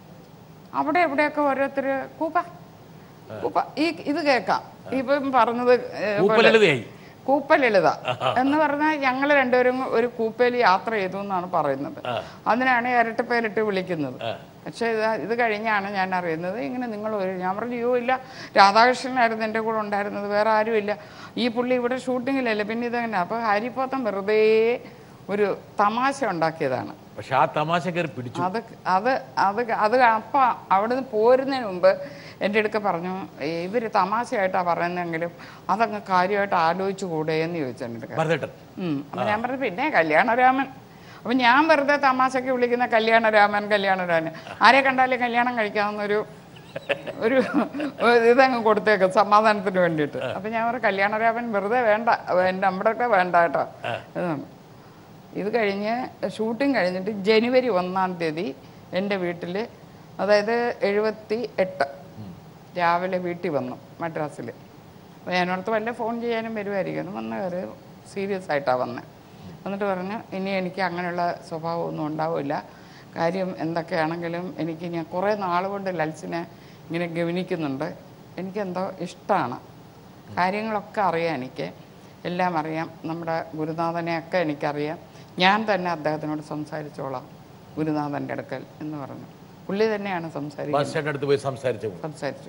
S2: അവിടെ എവിടെയൊക്കെ ഓരോരുത്തർ കൂപ്പ കൂപ്പ ഈ ഇത് കേൾക്കാം ഇപ്പം പറഞ്ഞത് ഏ, പോലെ-
S1: കൂപ്പലളിതയായി
S2: കൂപ്പലളിത എന്ന് പറഞ്ഞാൽ ഞങ്ങൾ രണ്ടുപേരും ഒരു കൂപ്പയിൽ യാത്ര ചെയ്തു എന്നാണ് പറയുന്നത് അതിനാണ് ഇരട്ടപ്പേരിട്ട് വിളിക്കുന്നത് പക്ഷേ ഇത് ഇത് കഴിഞ്ഞാണ് ഞാൻ അറിയുന്നത് ഇങ്ങനെ നിങ്ങൾ ഒരു ഞാൻ പറഞ്ഞു അയ്യോ ഇല്ല രാധാകൃഷ്ണനായിരുന്നു എൻ്റെ കൂടെ ഉണ്ടായിരുന്നത് വേറെ ആരുമില്ല ഈ പുള്ളി ഇവിടെ ഷൂട്ടിങ്ങിലല്ലേ പിന്നെ ഇതെങ്ങനെ അപ്പോൾ ഹാരിപ്പോത്തം വെറുതെ ഒരു തമാശ ഉണ്ടാക്കിയതാണ്
S1: പക്ഷെ ആ തമാശ കയറി പിടിച്ചു
S2: അത് അത് അത് അത് അപ്പം അവിടുന്ന് പോരുന്നതിന് മുമ്പ് എൻ്റെ അടുക്ക പറഞ്ഞു ഇവർ തമാശയായിട്ടാണ് പറയുന്നതെങ്കിലും അതങ്ങ് കാര്യമായിട്ട് ആലോചിച്ചു കൂടെ എന്ന് ചോദിച്ചു എൻ്റെ അടുക്ക
S1: ഭരതേട്ടൻ
S2: ഉം. അപ്പം ഞാൻ പറഞ്ഞു പിന്നെ കല്യാണരാമൻ അപ്പം ഞാൻ വെറുതെ തമാശയ്ക്ക് വിളിക്കുന്ന കല്യാണരാമൻ കല്യാണരാമൻ ആരെ കണ്ടാലും കല്യാണം കഴിക്കാവുന്നൊരു ഒരു ഒരു ഇതങ്ങ് കൊടുത്തേക്കും സമാധാനത്തിന് വേണ്ടിയിട്ട് അപ്പം ഞാൻ പറഞ്ഞു കല്യാണരാമൻ വെറുതെ വേണ്ട എൻ്റെ നമ്മുടെയൊക്കെ വേണ്ട കേട്ടോ ഇതാണ്. ഇത് കഴിഞ്ഞ് ഷൂട്ടിംഗ് കഴിഞ്ഞിട്ട് ജനുവരി ഒന്നാം തീയതി എൻ്റെ വീട്ടിൽ അതായത് എഴുപത്തി എട്ട് രാവിലെ വീട്ടിൽ വന്നു മദ്രാസിൽ അപ്പോൾ ഞാനോടത്ത് വല്ല ഫോൺ ചെയ്യാനും വരുമായിരിക്കും വന്ന് കയറി സീരിയസ് ആയിട്ടാണ് വന്നത് എന്നിട്ട് പറഞ്ഞു ഇനി എനിക്ക് അങ്ങനെയുള്ള സ്വഭാവമൊന്നും ഉണ്ടാവില്ല കാര്യം എന്തൊക്കെയാണെങ്കിലും എനിക്ക് ഞാൻ കുറേ നാൾ കൊണ്ട് ലൽസിനെ ഇങ്ങനെ ഗവനിക്കുന്നുണ്ട് എനിക്കെന്തോ ഇഷ്ടമാണ് കാര്യങ്ങളൊക്കെ അറിയാം എനിക്ക് എല്ലാം അറിയാം നമ്മുടെ ഗുരുനാഥനെയൊക്കെ എനിക്കറിയാം ഞാൻ തന്നെ അദ്ദേഹത്തിനോട് സംസാരിച്ചോളാം ഗുരുനാഥൻ്റെ അടുക്കൽ എന്ന് പറഞ്ഞു പുള്ളി തന്നെയാണ് സംസാരിക്കുന്നത്
S1: ബാസ്റ്റേട്ടൻ്റെ അടുത്ത് പോയി സംസാരിച്ചു
S2: സംസാരിച്ചു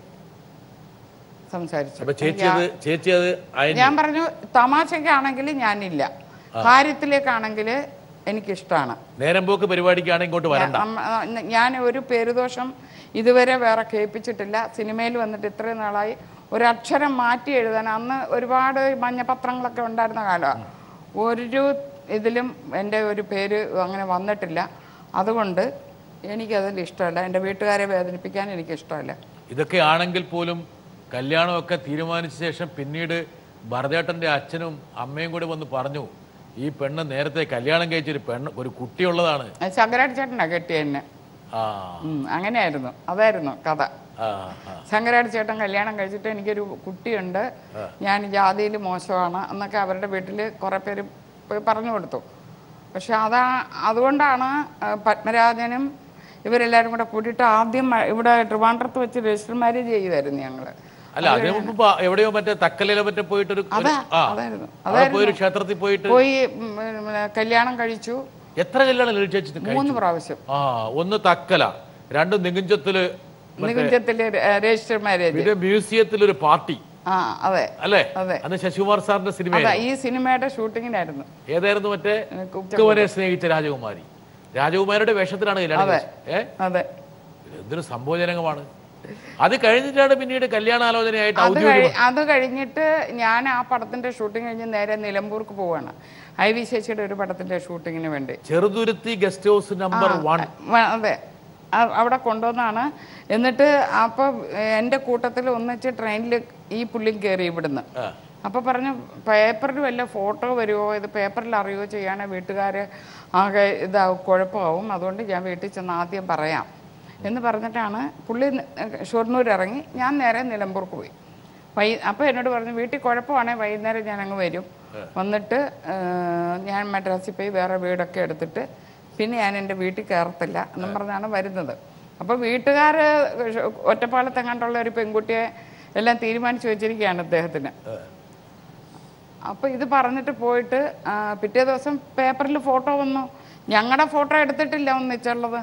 S2: സംസാരിച്ചു
S1: അപ്പൊ ചേച്ചി അത് ചേച്ചി അത് അയഞ്ഞു
S2: ഞാൻ പറഞ്ഞു തമാശക്കാണെങ്കിൽ ഞാനില്ല കാര്യത്തിലേക്കാണെങ്കിൽ എനിക്കിഷ്ടമാണ്
S1: നേരം പോക്ക് പരിപാടിക്കാണ് ഇങ്ങോട്ട് വരണ്ട
S2: അമ്മ- ഞാൻ ഒരു പേരുദോഷം ഇതുവരെ വേറെ കേൾപ്പിച്ചിട്ടില്ല സിനിമയിൽ വന്നിട്ട് ഇത്രയും നാളായി ഒരു അക്ഷരം മാറ്റി എഴുതാൻ അന്ന് ഒരുപാട് മഞ്ഞപത്രങ്ങളൊക്കെ ഉണ്ടായിരുന്ന കാലമാണ് ഒരു ഇതിലും എൻ്റെ ഒരു പേര് അങ്ങനെ വന്നിട്ടില്ല അതുകൊണ്ട് എനിക്കതിൽ ഇഷ്ടമല്ല എൻ്റെ വീട്ടുകാരെ വേദനിപ്പിക്കാൻ എനിക്കിഷ്ടമല്ല
S1: ഇതൊക്കെ ആണെങ്കിൽ പോലും കല്യാണമൊക്കെ തീരുമാനിച്ച ശേഷം പിന്നീട് ഭരതേട്ടൻ്റെ അച്ഛനും അമ്മയും കൂടി വന്ന് പറഞ്ഞു ഈ പെണ്ണ് നേരത്തെ കല്യാണം കഴിച്ചൊരു പെണ്ണ് ഒരു കുട്ടിയുള്ളതാണ്
S2: ശങ്കരാടി ചേട്ടനാണ് കെട്ടിയ എന്നെ
S1: ആ
S2: ഉം, അങ്ങനെയായിരുന്നു അതായിരുന്നു കഥ
S1: ആ ആ.
S2: ശങ്കരാടി ചേട്ടൻ കല്യാണം കഴിച്ചിട്ട് എനിക്കൊരു കുട്ടിയുണ്ട് ഞാൻ ജാതിയിൽ മോശമാണ് എന്നൊക്കെ അവരുടെ വീട്ടിൽ കുറേ പേര് പോയി പറഞ്ഞു കൊടുത്തു പക്ഷെ അതാ അതുകൊണ്ടാണ് ആ, പത്മരാജനും ഇവരെല്ലാവരും കൂടെ കൂട്ടിയിട്ട് ആദ്യം മ- ഇവിടെ ട്രിവാൻഡ്രത്ത് വെച്ച് രജിസ്റ്റർ മാരേജ് ചെയ്യുമായിരുന്നു ഞങ്ങൾ
S1: അല്ല അതിനു മുമ്പ് പ- എവിടെയോ മറ്റേ തക്കലയിലോ മറ്റേ പോയിട്ടൊരു ഒരു-
S2: അതാ
S1: ആ
S2: അതായിരുന്നു
S1: അവിടെ പോയി ഒരു ക്ഷേത്രത്തിൽ പോയിട്ട്
S2: പോയി ഉം, ഉം, കല്യാണം കഴിച്ചു
S1: എത്ര കല്യാണം ലളിത ചേച്ചി കഴിച്ചു?
S2: മൂന്ന് പ്രാവശ്യം
S1: ആ ഒന്ന് തക്കല രണ്ട് നികുഞ്ചത്തില്
S2: നികുഞ്ചത്തില് രജിസ്റ്റർ മാരേജ്
S1: പിന്നെ മ്യൂസിയത്തിൽ ഒരു പാർട്ടി
S2: ആ അതെ
S1: അല്ലേ
S2: അതെ.
S1: അന്ന് ശശികുമാർ സാറിന്റെ സിനിമ
S2: അതാ ഈ സിനിമയുടെ ഷൂട്ടിങ്ങിനായിരുന്നു
S1: ഏതായിരുന്നു മറ്റേ കുവരെ സ്നേഹിച്ച രാജകുമാരി രാജകുമാരിയുടെ വേഷത്തിലാണ് കല്യാണം കഴിച്ചത്. ഏ
S2: അതെ
S1: എന്തൊരു സംഭവജനകമാണ് അത് കഴിഞ്ഞിട്ടാണ് പിന്നീട് കല്യാണാലോചനയായിട്ട്
S2: അത്
S1: ഔദ്യോഗിക
S2: കഴി- അത് കഴിഞ്ഞിട്ട് ഞാൻ ആ പടത്തിന്റെ ഷൂട്ടിംഗ് കഴിഞ്ഞ് നേരെ നിലമ്പൂർക്ക് പോവാണ് ഐ വി ശശിയുടെ ഒരു പടത്തിന്റെ ഷൂട്ടിങ്ങിന് വേണ്ടി
S1: Cheruthuruthy guest house number one
S2: വ- അതെ അ- അവിടെ കൊണ്ടുവന്നാണ് എന്നിട്ട് അപ്പോൾ എൻ്റെ കൂട്ടത്തിൽ ഒന്നിച്ച് ട്രെയിനിൽ ഈ പുള്ളിയും കയറി ഇവിടുന്ന് അപ്പോൾ പറഞ്ഞു പേപ്പറിൽ വല്ല ഫോട്ടോ വരുമോ ഇത് പേപ്പറിൽ അറിയുമോ ചെയ്യാനോ വീട്ടുകാർ ആകെ ഇതാവും കുഴപ്പമാവും അതുകൊണ്ട് ഞാൻ വീട്ടിൽ ചെന്ന് ആദ്യം പറയാം എന്ന് പറഞ്ഞിട്ടാണ് പുള്ളി ന- ഷൊർണൂർ ഇറങ്ങി ഞാൻ നേരെ നിലമ്പൂർക്ക് പോയി വൈ അപ്പോൾ എന്നോട് പറഞ്ഞു വീട്ടിൽ കുഴപ്പമാണെങ്കിൽ വൈകുന്നേരം ഞാൻ അങ്ങ് വരും വന്നിട്ട് ആ, ഞാൻ മദ്രാസിൽ പോയി വേറെ വീടൊക്കെ എടുത്തിട്ട് പിന്നെ ഞാൻ എൻ്റെ വീട്ടിൽ കയറത്തില്ല എന്നും പറഞ്ഞാണ് വരുന്നത് അപ്പോൾ വീട്ടുകാർ ഒറ്റപ്പാലത്തെങ്ങാണ്ടുള്ള ഒരു പെൺകുട്ടിയെ എല്ലാം തീരുമാനിച്ചു വെച്ചിരിക്കുകയാണ് അദ്ദേഹത്തിന് അപ്പോൾ ഇത് പറഞ്ഞിട്ട് പോയിട്ട് ആ, പിറ്റേ ദിവസം പേപ്പറിൽ ഫോട്ടോ വന്നു ഞങ്ങളുടെ ഫോട്ടോ എടുത്തിട്ടില്ല ഒന്നിച്ചുള്ളത്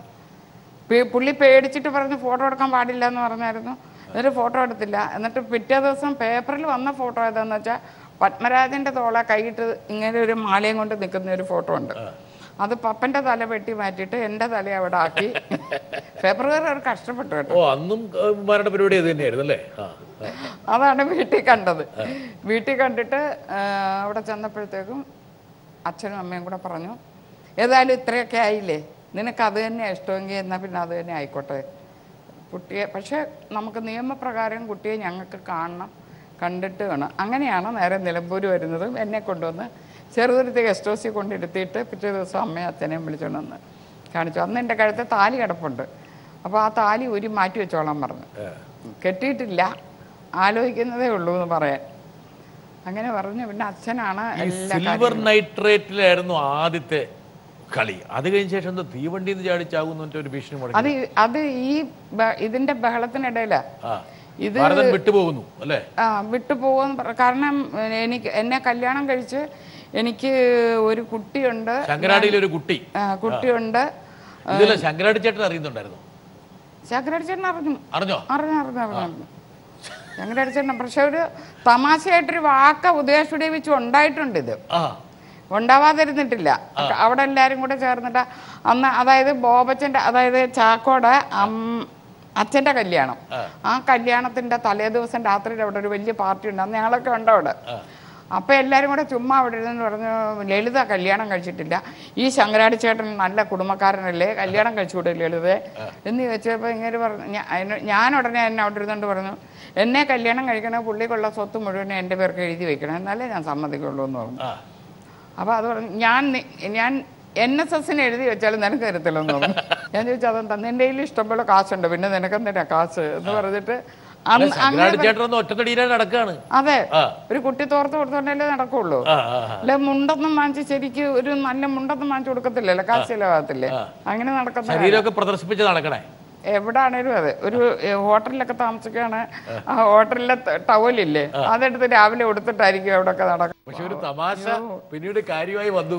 S2: പി- പുള്ളി പേടിച്ചിട്ട് പറഞ്ഞ് ഫോട്ടോ എടുക്കാൻ പാടില്ല എന്ന് പറഞ്ഞായിരുന്നു എന്നിട്ട് ഫോട്ടോ എടുത്തില്ല എന്നിട്ട് പിറ്റേ ദിവസം പേപ്പറിൽ വന്ന ഫോട്ടോ ഏതാന്ന് വെച്ചാൽ പത്മരാജന്റെ തോളെ കൈയിട്ട് ഇങ്ങനെ ഒരു മാലയും കൊണ്ട് നിൽക്കുന്ന ഒരു ഫോട്ടോ ഉണ്ട് അത് പപ്പന്റെ തല വെട്ടി മാറ്റിയിട്ട് എൻ്റെ തല അവിടെ ആക്കി പേപ്പറുകാർ അവർ കഷ്ടപ്പെട്ടു കേട്ടോ
S1: ഓ അന്നും ഏഹ്, മരണ പരിപാടി അത് തന്നെയായിരുന്നു അല്ലേ ആ ആ.
S2: അതാണ് വീട്ടിൽ കണ്ടത് വീട്ടിൽ കണ്ടിട്ട് ആ, അവിടെ ചെന്നപ്പോഴത്തേക്കും അച്ഛനും അമ്മയും കൂടെ പറഞ്ഞു ഏതായാലും ഇത്രയൊക്കെ ആയില്ലേ നിനക്ക് അത് തന്നെ ഇഷ്ടമെങ്കിൽ എന്നാൽ പിന്നെ അത് തന്നെ ആയിക്കോട്ടെ കുട്ടിയെ പക്ഷേ നമുക്ക് നിയമപ്രകാരം കുട്ടിയെ ഞങ്ങൾക്ക് കാണണം കണ്ടിട്ട് വേണം അങ്ങനെയാണ് നേരെ നിലമ്പൂർ വരുന്നതും എന്നെ കൊണ്ടുവന്ന് ചെറുതുരുത്തി ഗസ്റ്റ് ഹൗസിൽ കൊണ്ടിരുത്തിയിട്ട് പിറ്റേ ദിവസം അമ്മയും അച്ഛനെയും വിളിച്ചുകൊണ്ട് വന്ന് കാണിച്ചു അന്ന് എൻ്റെ കഴുത്ത് താലി കിടപ്പുണ്ട് അപ്പോൾ ആ താലി ഊരി മാറ്റി വെച്ചോളാൻ പറഞ്ഞു കെട്ടിയിട്ടില്ല ആലോചിക്കുന്നതേ ഉള്ളൂ എന്ന് പറയാൻ അങ്ങനെ പറഞ്ഞു പിന്നെ അച്ഛനാണ്
S1: ഈ
S2: എല്ലാ
S1: സിൽവർ നൈട്രേറ്റിലായിരുന്നു ആദ്യത്തെ കളി അത് കഴിഞ്ഞ ശേഷം എന്താ തീവണ്ടിയിൽ നിന്ന് ചാടിച്ചാകുന്ന ഒരു ഭീഷണി മുടങ്ങി
S2: അത് ഈ- അത് ഈ ബ- ഇതിന്റെ ബഹളത്തിനിടയിലാ
S1: ആ
S2: ഇത്
S1: ഭാരതം വിട്ടുപോകുന്നു അല്ലേ
S2: ആ വിട്ടുപോകുന്ന പറ- കാരണം എനിക്ക് എന്നെ കല്യാണം കഴിച്ച് എനിക്ക് ഒരു കുട്ടിയുണ്ട്
S1: ശങ്കരാടിയിലെ ഒരു കുട്ടി
S2: ആ, കുട്ടിയുണ്ട്
S1: ഇതില്ല ശങ്കരാടി ചേട്ടൻ അറിയുന്നുണ്ടായിരുന്നു
S2: ശങ്കരടിച്ചേട്ടൻ അറിഞ്ഞു
S1: അറിഞ്ഞോ
S2: അറിഞ്ഞു അറിഞ്ഞു അറിഞ്ഞു ശങ്കരടിച്ചേട്ടൻ പക്ഷെ ഒരു തമാശയായിട്ടൊരു വാക്ക ഉദയസ്റ്റുഡിയോ വെച്ച് ഉണ്ടായിട്ടുണ്ട് ഇത്
S1: ആ
S2: ഉണ്ടാവാതിരുന്നിട്ടില്ല അവിടെ എല്ലാരും കൂടെ ചേർന്നിട്ട് അന്ന് അതായത് ബോബച്ചന്റെ അതായത് ചാക്കോടെ അം- അച്ഛന്റെ കല്യാണം ആ കല്യാണത്തിന്റെ തലേ ദിവസം രാത്രിയിൽ അവിടെ ഒരു വലിയ പാർട്ടി ഉണ്ട് അന്ന് ഞങ്ങളൊക്കെ ഉണ്ട് അവിടെ അപ്പൊ എല്ലാരും കൂടെ ചുമ്മാ അവിടെ ഇരുന്ന് പറഞ്ഞു ലളിത കല്യാണം കഴിച്ചിട്ടില്ല ഈ ശങ്കരാടി ചേട്ടൻ നല്ല കുടുംബക്കാരനല്ലേ കല്യാണം കഴിച്ചുകൂടെ ലളിതയെ എന്ന് ചോദിച്ചപ്പോ ഇങ്ങനെ പറഞ്ഞു ഞാ- അതിന് ഞാൻ ഉടനെ എന്നെ അവിടെ ഇരുന്നുകൊണ്ട് പറഞ്ഞു എന്നെ കല്യാണം കഴിക്കണ പുള്ളിക്കുള്ള സ്വത്ത് മുഴുവൻ എൻ്റെ പേർക്ക് എഴുതി വെക്കണം എന്നാലേ ഞാൻ സമ്മതിക്കുള്ളൂ എന്ന് പറഞ്ഞു
S1: ആ
S2: അപ്പോൾ അത് പറഞ്ഞു ഞാൻ നി- ഞാൻ എൻ എസ് എസിന് എഴുതി വെച്ചാലും നിനക്ക് തരത്തില്ലെന്ന് പറഞ്ഞു ഞാൻ ചോദിച്ചു അതെന്താ നിന്റെ കയ്യിൽ ഇഷ്ടംപോലെ കാശുണ്ട് പിന്നെ നിനക്കെന്തിനാ കാശ് എന്ന് പറഞ്ഞിട്ട് അന്ന്
S1: ശങ്കരാടി
S2: അങ്ങനെ
S1: ചേട്ടൻ ഒന്ന് ഒറ്റത്തടിയിലെ നടക്കാണ്
S2: അതെ
S1: ആ.
S2: ഒരു കുട്ടി തോർത്ത് കൊടുത്തോണ്ടല്ലേ നടക്കുള്ളൂ
S1: ആ ആ ആ.
S2: അല്ല മുണ്ടൊന്നും വാങ്ങിച്ച് ശരിക്ക് ഒരു നല്ല മുണ്ടൊന്നും വാങ്ങിച്ചു കൊടുക്കത്തില്ലല്ലോ കാശ് ചിലവാകത്തില്ലേ അങ്ങനെ നടക്കുന്ന
S1: ശരീരമൊക്കെ പ്രദർശിപ്പിച്ച് നടക്കണേ
S2: എവിടാണേലും അതെ ഒരു ഏ, ഹോട്ടലിലൊക്കെ താമസിക്കുകയാണ് ആ ഹോട്ടലിലെ ത- ടവലില്ലേ അതെടുത്ത് രാവിലെ കൊടുത്തിട്ടായിരിക്കും അവിടെയൊക്കെ നടക്കുന്നത്
S1: പക്ഷെ ഒരു തമാശ പിന്നീട് കാര്യമായി വന്നു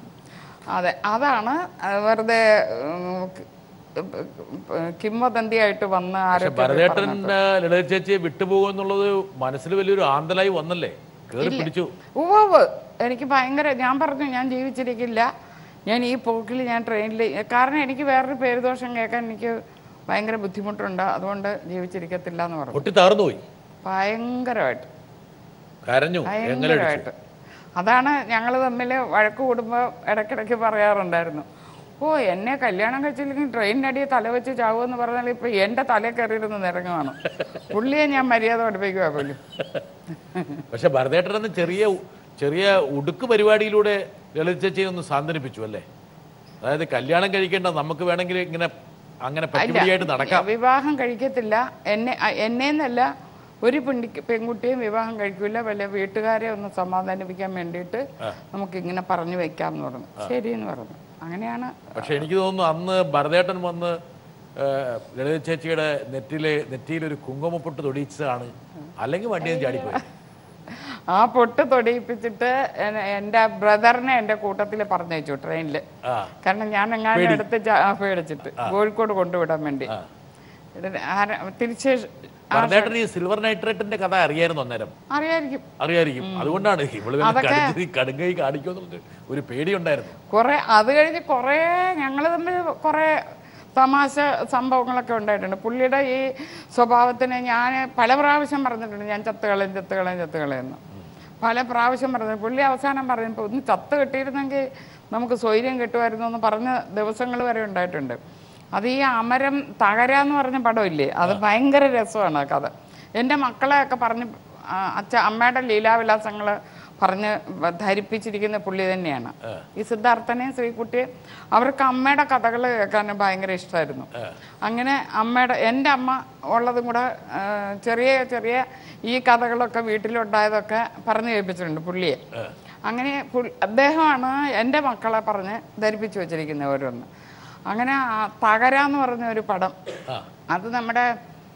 S2: അതെ അതാണ് ആ, വെറുതെ ഉം, ക- കിംവദന്തിയായിട്ട് വന്ന്
S1: പക്ഷെ
S2: ആരൊക്കെ
S1: ഭരതേട്ടൻ ലളിത ചേച്ചിയെ വിട്ടുപോകുന്നുള്ളത് മനസ്സിൽ വലിയൊരു ആന്തലായി വന്നല്ലേ കേറി പിടിച്ചു
S2: ഉവ്വ് എനിക്ക് ഭയങ്കര ഞാൻ പറഞ്ഞു ഞാൻ ജീവിച്ചിരിക്കില്ല ഞാൻ ഈ പോക്കിൽ ഞാൻ ട്രെയിനിൽ കാരണം എനിക്ക് വേറൊരു പേരുദോഷം കേൾക്കാൻ എനിക്ക് ഭയങ്കര ബുദ്ധിമുട്ടുണ്ട് അതുകൊണ്ട് ജീവിച്ചിരിക്കത്തില്ല എന്ന് പറഞ്ഞു
S1: പൊട്ടി താർന്നു പോയി
S2: ഭയങ്കരമായിട്ട്
S1: കരഞ്ഞു എങ്ങനെ
S2: ഭയങ്കരമായിട്ട് അതാണ് ഞങ്ങൾ തമ്മിൽ വഴക്ക് കൂടുമ്പോൾ ഇടയ്ക്കിടയ്ക്ക് പറയാറുണ്ടായിരുന്നു ഓ എന്നെ കല്യാണം കഴിച്ചില്ലെങ്കിൽ ട്രെയിനിനടിയെ തല വെച്ച് ചാവുമെന്ന് പറഞ്ഞാൽ ഇപ്പൊ എന്റെ തല കയറിയിരുന്ന് നിരങ്ങുവാണ് പുള്ളിയെ ഞാൻ മര്യാദ പഠിപ്പിക്കുക പോലും
S1: പക്ഷെ ഭരതേട്ടൻ അന്ന് ചെറിയ ചെറിയ ഉടുക്ക് പരിപാടിയിലൂടെ ലളിത ചേച്ചിയെ ഒന്ന് സാന്ത്വനിപ്പിച്ചു അല്ലേ അതായത് കല്യാണം കഴിക്കേണ്ട നമുക്ക് വേണമെങ്കിൽ ഇങ്ങനെ അങ്ങനെ പറ്റുപിടിയായിട്ട് നടക്കാം
S2: വിവാഹം കഴിക്കത്തില്ല എന്നെ അ- എന്നെന്നല്ല ഒരു പെണ്ണി പെൺകുട്ടിയും വിവാഹം കഴിക്കില്ല വല്ല വീട്ടുകാരെ ഒന്ന് സമാധാനിപ്പിക്കാൻ വേണ്ടിയിട്ട് നമുക്ക് ഇങ്ങനെ പറഞ്ഞു വെക്കാം എന്ന് പറഞ്ഞു ശരി എന്ന് പറഞ്ഞു അങ്ങനെയാണ്
S1: പക്ഷെ എനിക്ക് തോന്നുന്നു അന്ന് ഭരതേട്ടൻ വന്ന് ആ, ലളിത ചേച്ചിയുടെ നെറ്റിലെ നെറ്റിയിലൊരു കുങ്കുമപ്പൊട്ട് തൊടിയിച്ചതാണ് അല്ലെങ്കിൽ വണ്ടിയിൽ നിന്ന് ചാടിപ്പോയി
S2: ആ പൊട്ട് തൊടിയിപ്പിച്ചിട്ട് എന്നെ- എൻ്റെ ബ്രദറിനെ എൻ്റെ കൂട്ടത്തിൽ പറഞ്ഞയച്ചു ട്രെയിനിൽ
S1: ആ
S2: കാരണം ഞാൻ എങ്ങാനും എടുത്ത് ചാ- ആ, പേടിച്ചിട്ട് കോഴിക്കോട് കൊണ്ടുവിടാൻ വേണ്ടി എന്നിട്ട് ആര- തിരിച്ച് ആ-
S1: ഭരതേട്ടൻ ഈ സിൽവർ നൈട്രേറ്റിന്റെ കഥ അറിയായിരുന്നു അന്നേരം
S2: അറിയായിരിക്കും
S1: അറിയായിരിക്കും അതുകൊണ്ടാണ് ഇവള് വല്ല കടിച്ച് ഈ കടുങ്കൈ കാണിക്കുമെന്നുള്ളത് ഒരു പേടിയുണ്ടായിരുന്നു
S2: കുറെ അത് കഴിഞ്ഞ് കുറെ ഞങ്ങൾ തമ്മിൽ കുറെ തമാശ സംഭവങ്ങളൊക്കെ ഉണ്ടായിട്ടുണ്ട് പുള്ളിയുടെ ഈ സ്വഭാവത്തിന് ഞാൻ പല പ്രാവശ്യം പറഞ്ഞിട്ടുണ്ട് ഞാൻ ചത്തുകളയും ചത്തുകളയും ചത്തുകളയെന്ന് പല പ്രാവശ്യം പറഞ്ഞു പുള്ളി അവസാനം പറഞ്ഞപ്പോൾ ഒന്ന് ചത്ത് കിട്ടിയിരുന്നെങ്കിൽ നമുക്ക് സ്വൈര്യം കിട്ടുമായിരുന്നു എന്ന് പറഞ്ഞ ദിവസങ്ങൾ വരെ ഉണ്ടായിട്ടുണ്ട് അത് ഈ അമരം തകരാന്ന് പറഞ്ഞ പടമില്ലേ അത് ഭയങ്കര രസമാണ് ആ കഥ എൻ്റെ മക്കളെയൊക്കെ പറഞ്ഞ് ആ, അച്ഛ അമ്മയുടെ ലീലാവിലാസങ്ങൾ പറഞ്ഞ് ധരിപ്പിച്ചിരിക്കുന്ന പുള്ളി തന്നെയാണ് ഈ സിദ്ധാർത്ഥനെയും ശ്രീകുട്ടിയും അവർക്ക് അമ്മയുടെ കഥകൾ കേൾക്കാൻ ഭയങ്കര ഇഷ്ടമായിരുന്നു അങ്ങനെ അമ്മയുടെ എൻ്റെ അമ്മ ഉള്ളതും കൂടെ ആ, ചെറിയ ചെറിയ ഈ കഥകളൊക്കെ വീട്ടിലുണ്ടായതൊക്കെ പറഞ്ഞു കേൾപ്പിച്ചിട്ടുണ്ട് പുള്ളിയെ അങ്ങനെ പുൾ- അദ്ദേഹമാണ് എൻ്റെ മക്കളെ പറഞ്ഞ് ധരിപ്പിച്ചു വെച്ചിരിക്കുന്നത് ഓരോന്ന് അങ്ങനെ ആ തകര എന്ന് പറഞ്ഞ ഒരു പടം അത് നമ്മുടെ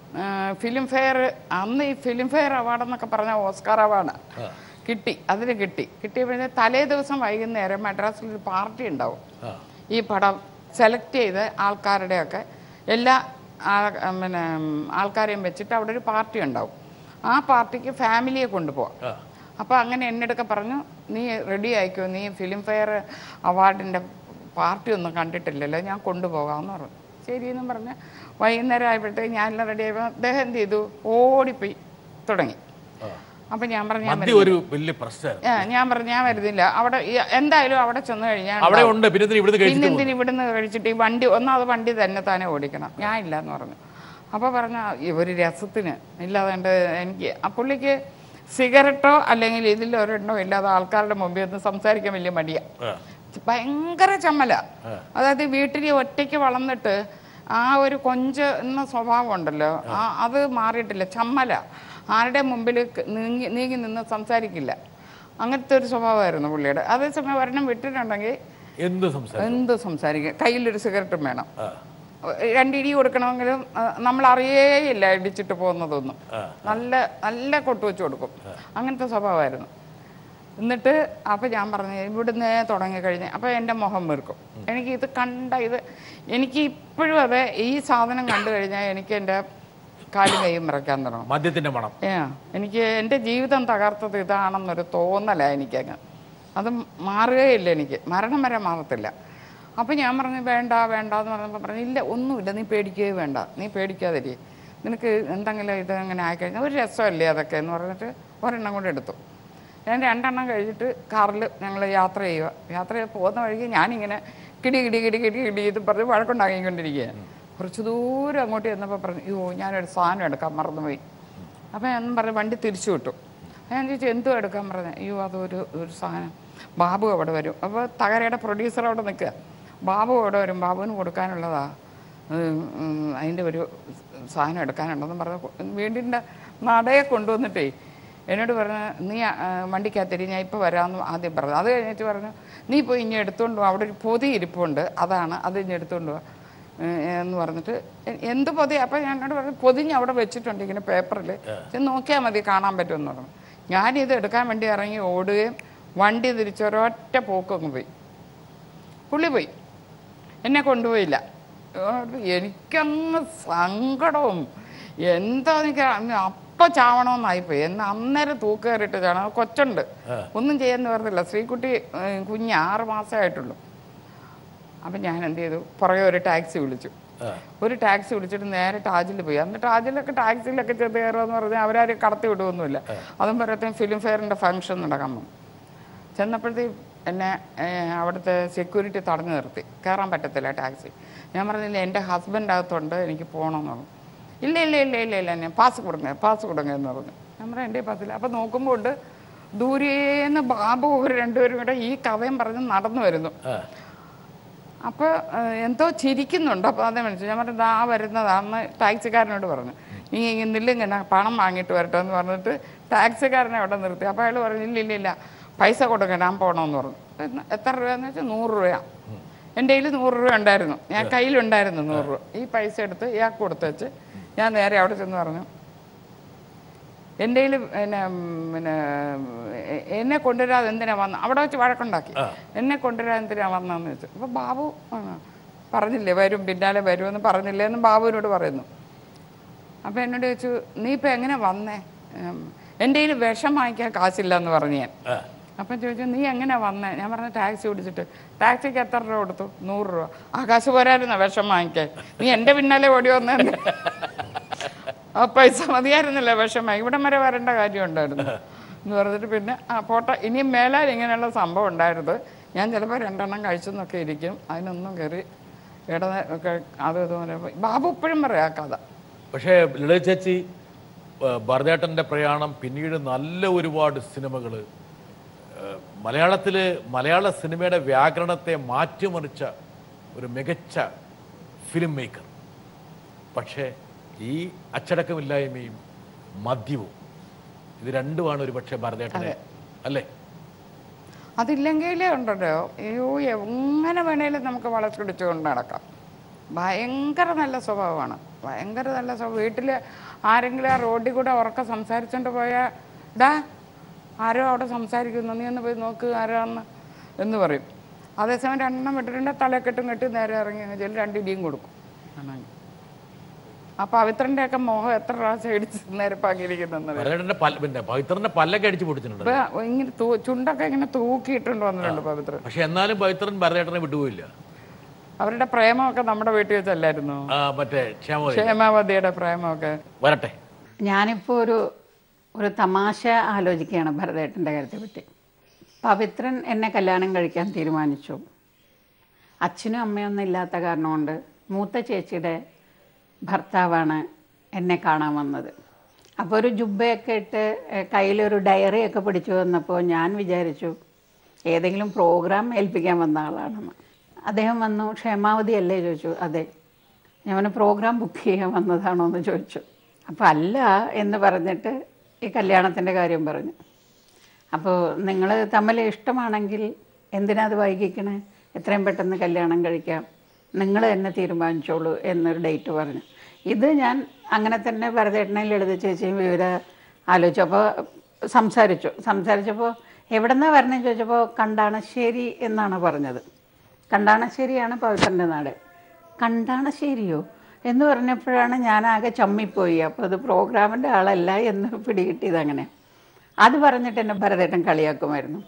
S2: ഫിലിം ഫെയർ അന്ന് ഈ ഫിലിം ഫെയർ അവാർഡ് എന്നൊക്കെ പറഞ്ഞ ഓസ്കാർ അവാർഡ് കിട്ടി അതിന് കിട്ടി കിട്ടിയപ്പോഴേ തലേ ദിവസം വൈകുന്നേരം മദ്രാസിൽ ഒരു പാർട്ടി ഉണ്ടാവും ഈ പടം സെലക്ട് ചെയ്ത് ആൾക്കാരുടെയൊക്കെ എല്ലാ ആ- പിന്നെ ആൾക്കാരെയും വെച്ചിട്ട് അവിടെ ഒരു പാർട്ടി ഉണ്ടാവും ആ പാർട്ടിക്ക് ഫാമിലിയെ കൊണ്ടുപോകാം അപ്പോൾ അങ്ങനെ എന്നോടൊക്കെ പറഞ്ഞു നീ റെഡി ആയിക്കോ നീ ഫിലിം ഫെയർ അവാർഡിൻ്റെ പാർട്ടി ഒന്നും കണ്ടിട്ടില്ലല്ലോ ഞാൻ കൊണ്ടുപോകാമെന്ന് പറഞ്ഞു ശരിയെന്നും പറഞ്ഞ് വൈകുന്നേരം ആയപ്പോഴത്തേക്ക് ഞാനെല്ലാം റെഡി ആയപ്പോൾ അദ്ദേഹം എന്ത് ചെയ്തു ഓടിപ്പോയി തുടങ്ങി അപ്പം ഞാൻ പറഞ്ഞു ഞാൻ
S1: മദ്യം ഒരു വലിയ പ്രശ്നമായിരുന്നു
S2: ആ, ഞാൻ പറഞ്ഞു ഞാൻ വരുന്നില്ല അവിടെ ഈ- എന്തായാലും അവിടെ ചെന്ന് കഴിഞ്ഞാൽ
S1: അവിടെ ഉണ്ട് പിന്നെ എന്തിനാ ഇവിടുന്ന് കഴിച്ചിട്ട്
S2: പിന്നെ എന്തിന് ഇവിടുന്ന് കഴിച്ചിട്ട് ഈ വണ്ടി ഒന്നാമത് വണ്ടി തന്നെ താനെ ഓടിക്കണം ഞാൻ ഇല്ല എന്ന് പറഞ്ഞു അപ്പോൾ പറഞ്ഞ ഒരു രസത്തിന് ഇല്ലാതെ ഉണ്ട് എനിക്ക് ആ പുള്ളിക്ക് സിഗരറ്റോ അല്ലെങ്കിൽ ഇതിലൊരെണ്ണോ ഇല്ലാതെ ആൾക്കാരുടെ മുമ്പിൽ ഒന്ന് സംസാരിക്കാൻ വലിയ മടിയാ ഭയങ്കര ചമ്മല അതായത് വീട്ടിൽ ഒറ്റയ്ക്ക് വളർന്നിട്ട് ആ ഒരു കൊഞ്ച് എന്ന സ്വഭാവം ഉണ്ടല്ലോ ആ അത് മാറിയിട്ടില്ല ചമ്മല ആരുടെ മുമ്പിൽ ക- നീങ്ങി നീങ്ങി നിന്ന് സംസാരിക്കില്ല അങ്ങനത്തെ ഒരു സ്വഭാവമായിരുന്നു പുള്ളിയുടെ അതേസമയം ഒരെണ്ണം വിട്ടിട്ടുണ്ടെങ്കിൽ
S1: എന്ത് സംസാരം
S2: എന്ത് സംസാരിക്കും കയ്യിലൊരു സിഗരറ്റും വേണം രണ്ടിടി കൊടുക്കണമെങ്കിലും ആ, നമ്മൾ അറിയേയില്ല ഇടിച്ചിട്ട് പോകുന്നതൊന്നും നല്ല നല്ല കൊട്ടുവെച്ച് കൊടുക്കും അങ്ങനത്തെ സ്വഭാവമായിരുന്നു എന്നിട്ട് അപ്പം ഞാൻ പറഞ്ഞു ഇവിടുന്ന് തുടങ്ങിക്കഴിഞ്ഞ് അപ്പം എൻ്റെ മുഖം വീർക്കും എനിക്ക് ഇത് കണ്ട ഇത് എനിക്ക് ഇപ്പോഴും അതെ ഈ സാധനം കണ്ടു കഴിഞ്ഞാൽ എനിക്ക് എൻ്റെ കാലും കൈയും വിറയ്ക്കാൻ തുടങ്ങും
S1: മദ്യത്തിന്റെ മണം
S2: ഏ എനിക്ക് എൻ്റെ ജീവിതം തകർത്തത് ഇതാണെന്നൊരു തോന്നല എനിക്കങ്ങ് അത് മാറുകയില്ല എനിക്ക് മരണം വരെ മാറത്തില്ല അപ്പം ഞാൻ പറഞ്ഞു വേണ്ട വേണ്ട എന്ന് പറഞ്ഞപ്പോൾ പറഞ്ഞു ഇല്ല ഒന്നുമില്ല നീ പേടിക്കുകയോ വേണ്ട നീ പേടിക്കാതിരി നിനക്ക് എന്തെങ്കിലും ഇത് അങ്ങനെ ആയിക്കഴിഞ്ഞാൽ ഒരു രസമല്ലേ അതൊക്കെ എന്ന് പറഞ്ഞിട്ട് ഒരെണ്ണം കൂടെ എടുത്തു ഞാൻ രണ്ടെണ്ണം കഴിഞ്ഞിട്ട് കാറിൽ ഞങ്ങൾ യാത്ര ചെയ്യുക യാത്ര ചെയ്ത് പോകുന്ന വഴിക്ക് ഞാനിങ്ങനെ കിടി കിടി കിടി കിടി കിടി ഇത് പറഞ്ഞ് വഴക്കുണ്ടാക്കിക്കൊണ്ടിരിക്കുകയാണ് കുറച്ച് ദൂരം അങ്ങോട്ട് ചെന്നപ്പോൾ പറഞ്ഞു അയ്യോ ഞാനൊരു സാധനം എടുക്കാൻ മറന്നുപോയി അപ്പോൾ ഞാൻ പറഞ്ഞു വണ്ടി തിരിച്ചു വിട്ടു ഞാൻ ചോദിച്ചു എന്തോ എടുക്കാൻ പറഞ്ഞു അയ്യോ അതൊരു ഒരു സാധനം ബാബു അവിടെ വരും അപ്പോൾ തകരയുടെ പ്രൊഡ്യൂസർ അവിടെ നിൽക്കുക ബാബു അവിടെ വരും ബാബുവിന് കൊടുക്കാനുള്ളതാ ഉം, ഉം, അതിൻ്റെ ഒരു സാധനം എടുക്കാനുണ്ടെന്ന് പറഞ്ഞ് വീടിൻ്റെ നടയെ കൊണ്ടുവന്നിട്ടേ എന്നോട് പറഞ്ഞു നീ ആ, വണ്ടിക്കകത്തിരി ഞാൻ ഇപ്പോൾ വരാമെന്ന് ആദ്യം പറഞ്ഞു അത് കഴിഞ്ഞിട്ട് പറഞ്ഞു നീ പോയി ഇനി എടുത്തുകൊണ്ട് വാ അവിടെ ഒരു പൊതി ഇരിപ്പുണ്ട് അതാണ് അത് ഇനി എടുത്തുകൊണ്ട് വാ ഏഹ് എന്ന് പറഞ്ഞിട്ട് എ- എന്ത് പൊതി അപ്പം ഞാൻ എന്നോട് പറഞ്ഞു പൊതിഞ്ഞ് അവിടെ വെച്ചിട്ടുണ്ട് ഇങ്ങനെ പേപ്പറിൽ നോക്കിയാൽ മതി കാണാൻ പറ്റുമെന്ന് പറഞ്ഞു ഞാനിത് എടുക്കാൻ വേണ്ടി ഇറങ്ങി ഓടുകയും വണ്ടി തിരിച്ചൊരൊറ്റ പോക്കങ്ങ് പോയി പുള്ളി പോയി എന്നെ കൊണ്ടുപോയില്ല ഏഹ് എനിക്കങ്ങ് സങ്കടവും എന്താ എനിക്ക് അങ്ങ് അപ്പ ചാവണമെന്നായിപ്പോയി എന്ന് അന്നേരം തൂക്ക് കയറിയിട്ട് ചാവണം കൊച്ചുണ്ട് ഒന്നും ചെയ്യാന്ന് പറഞ്ഞില്ല ശ്രീകുട്ടി ഏഹ് കുഞ്ഞ് ആറ് മാസമായിട്ടുള്ളൂ അപ്പം ഞാൻ എന്ത് ചെയ്തു പുറകെ ഒരു ടാക്സി വിളിച്ചു ഒരു ടാക്സി വിളിച്ചിട്ട് നേരെ ടാജിൽ പോയി അന്ന് ടാജിലൊക്കെ ടാക്സിയിലൊക്കെ ചെന്ന് കയറുമെന്ന് പറഞ്ഞാൽ അവരാരും കടത്തി വിടുമൊന്നുമില്ല അതും പറയത്തേക്കും ഫിലിം ഫെയറിൻ്റെ ഫംഗ്ഷൻ നടക്കാൻ പോകും ചെന്നപ്പോഴത്തേക്ക് എന്നെ ഏഹ്, അവിടുത്തെ സെക്യൂരിറ്റി തടഞ്ഞു നിർത്തി കയറാൻ പറ്റത്തില്ല ടാക്സി ഞാൻ പറഞ്ഞില്ല എൻ്റെ ഹസ്ബൻഡ് അകത്തുണ്ട് എനിക്ക് പോകണമെന്ന് പറഞ്ഞു ഇല്ല ഇല്ല ഇല്ല ഇല്ല ഇല്ല ഞാൻ പാസ് കൊടുങ്ങ പാസ് കൊടുങ്ങ എന്ന് പറഞ്ഞു ഞാൻ പറഞ്ഞു എൻ്റെ പാസില്ല അപ്പം നോക്കുമ്പോൾ ഉണ്ട് ദൂരേന്ന് ബാബു ഒരു രണ്ടുപേരും കൂടെ ഈ കഥയും പറഞ്ഞ് നടന്നു വരുന്നു അപ്പോൾ എന്തോ ചിരിക്കുന്നുണ്ട് അപ്പോൾ അതേ മനസ്സിൽ ഞാൻ പറഞ്ഞു ആ വരുന്നതാന്ന് ടാക്സിക്കാരനോട് പറഞ്ഞു നീ നില്ലിങ്ങനെ പണം വാങ്ങിയിട്ട് വരട്ടെ എന്ന് പറഞ്ഞിട്ട് ടാക്സിക്കാരനെ അവിടെ നിർത്തി അപ്പോൾ അയാൾ പറഞ്ഞു ഇല്ല ഇല്ല ഇല്ല പൈസ കൊടുക്കാൻ ഞാൻ പോകണമെന്ന് പറഞ്ഞു എന്ന് എത്ര രൂപയെന്ന് വെച്ചാൽ നൂറ് രൂപയാണ് എൻ്റെ കയ്യിൽ നൂറ് രൂപ ഉണ്ടായിരുന്നു ഞാൻ കയ്യിലുണ്ടായിരുന്നു നൂറ് രൂപ ഈ പൈസ എടുത്ത് ഇയാൾക്ക് കൊടുത്ത് വെച്ച് ഞാൻ നേരെ അവിടെ ചെന്ന് പറഞ്ഞു എൻ്റെ കയ്യിൽ പിന്നെ ഉം, പിന്നെ എ- എന്നെ കൊണ്ടുവരാതെ എന്തിനാ വന്ന അവിടെ വെച്ച് വഴക്കുണ്ടാക്കി എന്നെ കൊണ്ടുവരാതെ എന്തിനാ വന്നതെന്ന് വെച്ചു അപ്പോൾ ബാബു ആ, പറഞ്ഞില്ലേ വരും പിന്നാലെ വരുമെന്ന് പറഞ്ഞില്ലേ എന്ന് ബാബുവിനോട് പറയുന്നു അപ്പോൾ എന്നോട് ചോദിച്ചു നീ ഇപ്പം എങ്ങനെ വന്നേ ഉം, എൻ്റെ കയ്യിൽ വിഷം വാങ്ങിക്കാൻ കാശില്ല എന്ന് പറഞ്ഞു ഞാൻ അപ്പം ചോദിച്ചു നീ എങ്ങനെ വന്നേ ഞാൻ പറഞ്ഞു ടാക്സി ഓടിച്ചിട്ട് ടാക്സിക്ക് എത്ര രൂപ കൊടുത്തു നൂറ് രൂപ ആ കാശ് പോരായിരുന്നോ വിഷം വാങ്ങിക്കാൻ നീ എൻ്റെ പിന്നാലെ ഓടി വന്നേ ആ പൈസ മതിയായിരുന്നില്ല വിഷമ ഇവിടം വരെ വരേണ്ട കാര്യം ഉണ്ടായിരുന്നു എന്ന് പറഞ്ഞിട്ട് പിന്നെ ആ പോട്ടെ ഇനിയും മേലാൽ ഇങ്ങനെയുള്ള സംഭവം ഉണ്ടായിരുന്നു ഞാൻ ചിലപ്പോൾ രണ്ടെണ്ണം കഴിച്ചെന്നൊക്കെ ഇരിക്കും അതിനൊന്നും കയറി ഇട ഒക്കെ അത് ഇതുപോലെ പോയി. ബാബു ഇപ്പോഴും പറയാം ആ കഥ
S1: പക്ഷേ ലളിത ചേച്ചി ഭരതേട്ടൻ്റെ പ്രയാണം പിന്നീട് നല്ല ഒരുപാട് സിനിമകൾ മലയാളത്തിൽ മലയാള സിനിമയുടെ വ്യാകരണത്തെ മാറ്റിമറിച്ച ഒരു മികച്ച ഫിലിം മേക്കർ പക്ഷേ ഈ അച്ചടക്കമില്ലായ്മയും മദ്യവും ഇത് രണ്ടുമാണ് ഒരു പക്ഷേ ഭരതേട്ടനെ അല്ലേ
S2: അതില്ലെങ്കിലേ ഉണ്ടല്ലോ അയ്യോ എങ്ങനെ വേണേലും നമുക്ക് വളച്ചൊടിച്ചുകൊണ്ട് നടക്കാം ഭയങ്കര നല്ല സ്വഭാവമാണ് ഭയങ്കര നല്ല സ്വഭാവം വീട്ടിൽ ആരെങ്കിലും ആ റോഡിൽ കൂടെ ഉറക്കം സംസാരിച്ചുകൊണ്ട് പോയാൽ ഡാ ആരോ അവിടെ സംസാരിക്കുന്നു നീ ഒന്ന് പോയി നോക്ക് ആരാന്ന് എന്ന് പറയും അതേസമയം രണ്ടെണ്ണം വിട്ടിട്ടുണ്ട് തലക്കെട്ടും കെട്ടി നേരെ ഇറങ്ങി അങ്ങ് ചെല്ലും രണ്ട് ഇടിയും കൊടുക്കും ആണെങ്കിൽ ആ പവിത്രൻ്റെ ഒക്കെ മോഹം എത്ര പ്രാവശ്യം ഇടിച്ച് നേരപ്പാക്കിയിരിക്കുന്നെന്ന്
S1: ഭരതേട്ടന്റെ പല്ല പിന്നെ പവിത്രന്റെ പല്ലൊക്കെ അടിച്ചു പൊടിച്ചിട്ടുണ്ട്
S2: ഇപ്പൊ ഇങ്ങനെ തൂ ചുണ്ടൊക്കെ ഇങ്ങനെ തൂക്കിയിട്ടുണ്ട് വന്നിട്ടുണ്ട് പവിത്രൻ
S1: പക്ഷെ എന്നാലും പവിത്രൻ ഭരതേട്ടനെ വിട്ടുപോയില്ല
S2: അവരുടെ പ്രേമമൊക്കെ നമ്മുടെ വീട്ടിൽ വെച്ചല്ലായിരുന്നു
S1: ആ, മറ്റേ ക്ഷേമ
S2: ക്ഷേമാവതിയുടെ പ്രേമമൊക്കെ
S1: വരട്ടെ
S7: ഞാനിപ്പോൾ ഒരു ഒരു തമാശ ആലോചിക്കുകയാണ് ഭരതേട്ടൻ്റെ കാര്യത്തെ പറ്റി പവിത്രൻ എന്നെ കല്യാണം കഴിക്കാൻ തീരുമാനിച്ചു അച്ഛനും അമ്മയൊന്നും ഇല്ലാത്ത കാരണം കൊണ്ട് മൂത്ത ചേച്ചിയുടെ ഭർത്താവാണ് എന്നെ കാണാൻ വന്നത് അപ്പോൾ ഒരു ജുബ്ബയൊക്കെ ഇട്ട് ഏഹ്, കയ്യിലൊരു ഡയറിയൊക്കെ പിടിച്ചു വന്നപ്പോൾ ഞാൻ വിചാരിച്ചു ഏതെങ്കിലും പ്രോഗ്രാം ഏൽപ്പിക്കാൻ വന്ന ആളാണെന്ന് അദ്ദേഹം വന്നു ക്ഷേമാവതി അല്ലേ ചോദിച്ചു അതെ ഞാൻ പ്രോഗ്രാം ബുക്ക് ചെയ്യാൻ വന്നതാണോ എന്ന് ചോദിച്ചു അപ്പോൾ അല്ല എന്ന് പറഞ്ഞിട്ട് ഈ കല്യാണത്തിൻ്റെ കാര്യം പറഞ്ഞു അപ്പോൾ നിങ്ങൾ തമ്മിൽ ഇഷ്ടമാണെങ്കിൽ എന്തിനാ അത് വൈകിക്കണേ എത്രയും പെട്ടെന്ന് കല്യാണം കഴിക്കാം നിങ്ങൾ തന്നെ തീരുമാനിച്ചോളൂ എന്നൊരു ഡേറ്റ് പറഞ്ഞു ഇത് ഞാൻ അങ്ങനെ തന്നെ ഭരതേട്ടനെ ലളിത ചേച്ചിയും വിവര ആലോചിച്ചു അപ്പോൾ സംസാരിച്ചു സംസാരിച്ചപ്പോൾ എവിടെ നിന്നാണ് വരണമെന്ന് ചോദിച്ചപ്പോൾ കണ്ടാണശ്ശേരി എന്നാണ് പറഞ്ഞത് കണ്ടാണശ്ശേരിയാണ് പവിത്രൻ്റെ നാട് കണ്ടാണശ്ശേരിയോ എന്ന് പറഞ്ഞപ്പോഴാണ് ഞാൻ ആകെ ചമ്മിപ്പോയി അപ്പോൾ അത് പ്രോഗ്രാമിൻ്റെ ആളല്ല എന്ന് പിടികിട്ടിയത് അങ്ങനെ അത് പറഞ്ഞിട്ട് എന്നെ ഭരതേട്ടൻ കളിയാക്കുമായിരുന്നു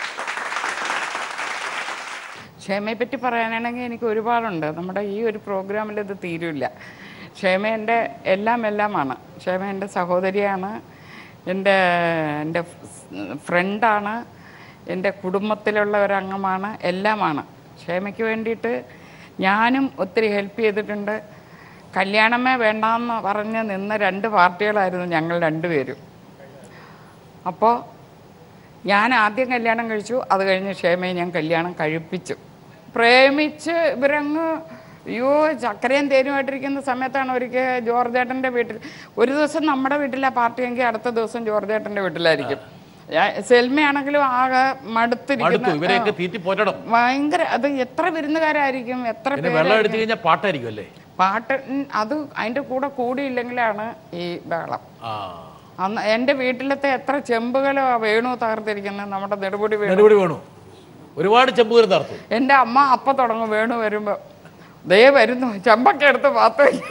S2: ക്ഷേമയെ പറ്റി പറയാനാണെങ്കിൽ എനിക്ക് ഒരുപാടുണ്ട് നമ്മുടെ ഈ ഒരു പ്രോഗ്രാമിൽ ഇത് തീരില്ല ക്ഷേമ എൻ്റെ എല്ലാം എല്ലാമാണ് ക്ഷേമ എൻ്റെ സഹോദരിയാണ് എൻ്റെ എൻ്റെ ഫ്രണ്ടാണ് എൻ്റെ കുടുംബത്തിലുള്ള ഒരംഗമാണ് എല്ലാമാണ് ക്ഷേമയ്ക്ക് വേണ്ടിയിട്ട് ഞാനും ഒത്തിരി ഹെൽപ്പ് ചെയ്തിട്ടുണ്ട് കല്യാണമേ വേണ്ടാന്ന് പറഞ്ഞ് നിന്ന രണ്ട് പാർട്ടികളായിരുന്നു ഞങ്ങൾ രണ്ടുപേരും അപ്പോൾ ഞാൻ ആദ്യം കല്യാണം കഴിച്ചു അത് കഴിഞ്ഞ് ക്ഷേമയെ ഞാൻ കല്യാണം കഴിപ്പിച്ചു പ്രേമിച്ച് ഇവരങ്ങ് അയ്യോ ചക്കരയും തേനുമായിട്ടിരിക്കുന്ന സമയത്താണ് ഒരിക്കൽ ജോർജേട്ടൻ്റെ വീട്ടിൽ ഒരു ദിവസം നമ്മുടെ വീട്ടിലാ പാർട്ടിയെങ്കിൽ അടുത്ത ദിവസം ജോർജേട്ടൻ്റെ വീട്ടിലായിരിക്കും ഞാൻ- സെൽമയാണെങ്കിലും ആകെ
S1: മടുത്തു
S2: മടുത്തിരിക്കുന്ന
S1: ഇവരെയൊക്കെ തീറ്റി പോറ്റണം
S2: ഭയങ്കര അത് എത്ര വിരുന്നുകാരായിരിക്കും എത്ര
S1: പിന്നെ
S2: പേര്
S1: വെള്ളം എടുത്തു കഴിഞ്ഞാൽ പാട്ടായിരിക്കും അല്ലേ
S2: പാട്ട് ഉം, അത് അതിൻ്റെ കൂടെ കൂടിയില്ലെങ്കിലാണ് ഈ ബഹളം
S1: ആ
S2: അന്ന് എൻ്റെ വീട്ടിലത്തെ എത്ര ചെമ്പുകളോ വേണു തകർത്തിരിക്കുന്നത് നമ്മുടെ നെടുപൊടി വേണു
S1: നെടുപടി വേണു ഒരുപാട് ചെമ്പൂര് തർത്തു
S2: എൻ്റെ അമ്മ അപ്പം തുടങ്ങും വേണു വരുമ്പോൾ ദേ വരുന്നു ചെമ്പൊക്കെ എടുത്ത് പാത്ത് വയ്ക്കും.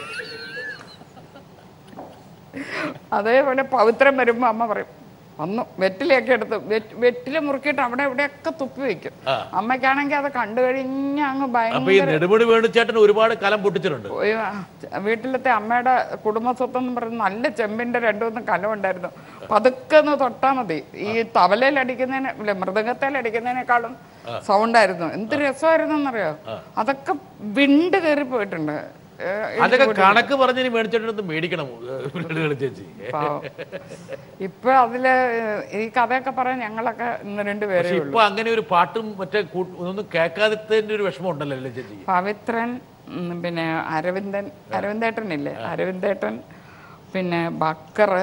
S2: അതേപോലെ പവിത്രം വരുമ്പോൾ അമ്മ പറയും വന്നു വെറ്റിലയൊക്കെ എടുത്ത് വെറ്റ് വെറ്റില മുറുക്കിയിട്ട് അവിടെ ഇവിടെയൊക്കെ തുപ്പി വെക്കും അമ്മയ്ക്കാണെങ്കിൽ അത് കണ്ടു കഴിഞ്ഞ അങ്ങ്
S1: അപ്പൊ ഈ
S2: ഭയങ്കര
S1: നെടുമുടി വേണുചേട്ടൻ ഒരുപാട് കലം പൊട്ടിച്ചിട്ടുണ്ട്
S2: ഒരു, ആ, വീട്ടിലത്തെ അമ്മയുടെ കുടുംബ സ്വത്തെന്ന് പറഞ്ഞ് നല്ല ചെമ്പിന്റെ രണ്ടുമൂന്ന് കലമുണ്ടായിരുന്നു പതുക്കെ ഒന്ന് തൊട്ടാ മതി ഈ തവലയിൽ അടിക്കുന്നതിന് ഇല്ല മൃദംഗത്തേൽ അടിക്കുന്നതിനേക്കാളും സൗണ്ടായിരുന്നു എന്ത് രസമായിരുന്നു എന്നറിയോ അതൊക്കെ വിണ്ട് കയറി പോയിട്ടുണ്ട് ഏ,
S1: അതൊക്കെ കണക്ക് പറഞ്ഞ് മേടിച്ചിട്ട് മേടിക്കണം ലളിത ചേച്ചി
S2: പാവം. ഇപ്പൊ അതില് ഈ കഥയൊക്കെ പറയാൻ ഞങ്ങളൊക്കെ ഇന്ന് രണ്ടുപേരേ
S1: പക്ഷെ
S2: ഉള്ളൂ
S1: ഇപ്പൊ അങ്ങനെ ഒരു പാട്ടും മറ്റേ കൂ- ഒന്നും കേൾക്കാത്തതിന്റെ ഒരു വിഷമം ഉണ്ടല്ലോ ലളിത ചേച്ചി
S2: പവിത്രൻ ഉം, പിന്നെ അരവിന്ദൻ അരവിന്ദേട്ടനില്ലേ അരവിന്ദേട്ടൻ പിന്നെ ബക്കറ്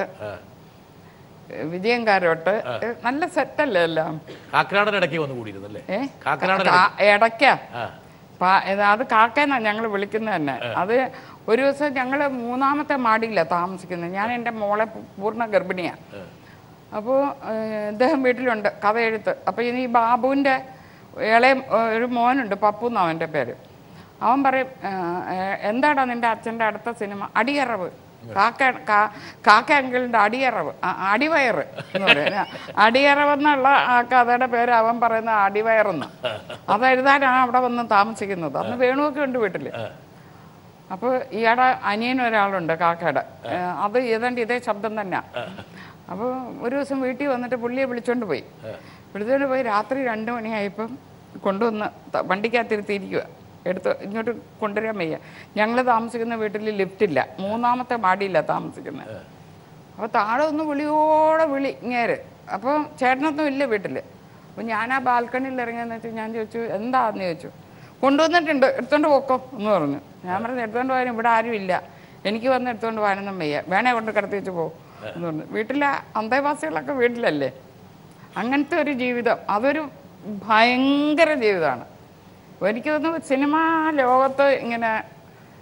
S2: വിജയൻ കാരോട്ട് നല്ല സെറ്റല്ലേ എല്ലാം
S1: കാക്കനാടൻ ഇടയ്ക്ക് വന്ന് കൂടിയിരുന്നല്ലേ
S2: ഏ
S1: കാക്കനാടൻ
S2: കാ- എടയ്ക്ക
S1: ആ.
S2: പാ- ഇത് അത് കാക്കെന്നാ ഞങ്ങൾ വിളിക്കുന്നത് തന്നെ അത് ഒരു ദിവസം ഞങ്ങൾ മൂന്നാമത്തെ മാടിയില്ല താമസിക്കുന്നത് ഞാൻ എൻ്റെ മോളെ പൂ- പൂർണ്ണ ഗർഭിണിയാണ് അപ്പോൾ ഇദ്ദേഹം വീട്ടിലുണ്ട് കഥ എഴുത്ത് അപ്പോൾ ഇനി ഈ ബാബുവിൻ്റെ ഇളയ ഒരു മോനുണ്ട് പപ്പു എന്നാണ് അവൻ്റെ പേര് അവൻ പറയും "ഏ, ഏ, എന്താടാ നിൻ്റെ അച്ഛൻ്റെ അടുത്ത സിനിമ അടിയറവ് കാക്ക കാ- കാക്ക അങ്കിളിൻ്റെ അടിയറവ് ആ, അടിവയറ് എന്ന് പറയും അടിയറവ് എന്നുള്ള ആ കഥയുടെ പേര് അവൻ പറയുന്ന അടിവയറെന്ന് അത് എഴുതാനാണ് അവിടെ വന്ന് താമസിക്കുന്നത് അന്ന് വേണുവൊക്കെ ഉണ്ട് വീട്ടിൽ അപ്പോൾ ഇയാടെ അനിയൻ ഒരാളുണ്ട് കാക്കയുടെ ഏ, അത് ഏതാണ്ട് ഇതേ ശബ്ദം തന്നെ അപ്പോൾ ഒരു ദിവസം വീട്ടിൽ വന്നിട്ട് പുള്ളിയെ വിളിച്ചോണ്ട് പോയി വിളിച്ചോണ്ട് പോയി രാത്രി രണ്ട് മണിയായപ്പം കൊണ്ടുവന്ന് ത- വണ്ടിക്കകത്തിരുത്തിയിരിക്കുക എടുത്ത് ഇങ്ങോട്ട് കൊണ്ടുവരാൻ വയ്യ ഞങ്ങൾ താമസിക്കുന്ന വീട്ടിൽ ലിഫ്റ്റില്ല മൂന്നാമത്തെ മാടിയില്ല താമസിക്കുന്നത് അപ്പോൾ താഴെ ഒന്ന് വിളിയോടെ വിളി ഇങ്ങേര് അപ്പോൾ ചേട്ടനൊന്നും ഇല്ല വീട്ടിൽ അപ്പോൾ ഞാൻ ആ ബാൽക്കണിയിൽ ഇറങ്ങിയെന്ന് വെച്ചാൽ ഞാൻ ചോദിച്ചു എന്താന്ന് ചോദിച്ചു കൊണ്ടുവന്നിട്ടുണ്ട് എടുത്തോണ്ട് പോക്കോ എന്ന് പറഞ്ഞു ഞാൻ പറഞ്ഞു എടുത്തോണ്ട് പോകാൻ ഇവിടെ ആരും ഇല്ല എനിക്ക് വന്ന് എടുത്തോണ്ട് പോകാനൊന്നും വയ്യ വേണേ കൊണ്ട് കിടത്തി വെച്ച് പോകും എന്ന് പറഞ്ഞു വീട്ടിലെ അന്തേവാസികളൊക്കെ വീട്ടിലല്ലേ അങ്ങനത്തെ ഒരു ജീവിതം അതൊരു ഭയങ്കര ജീവിതമാണ് എനിക്ക് തോന്നുന്നു സിനിമാ ലോകത്ത് ഇങ്ങനെ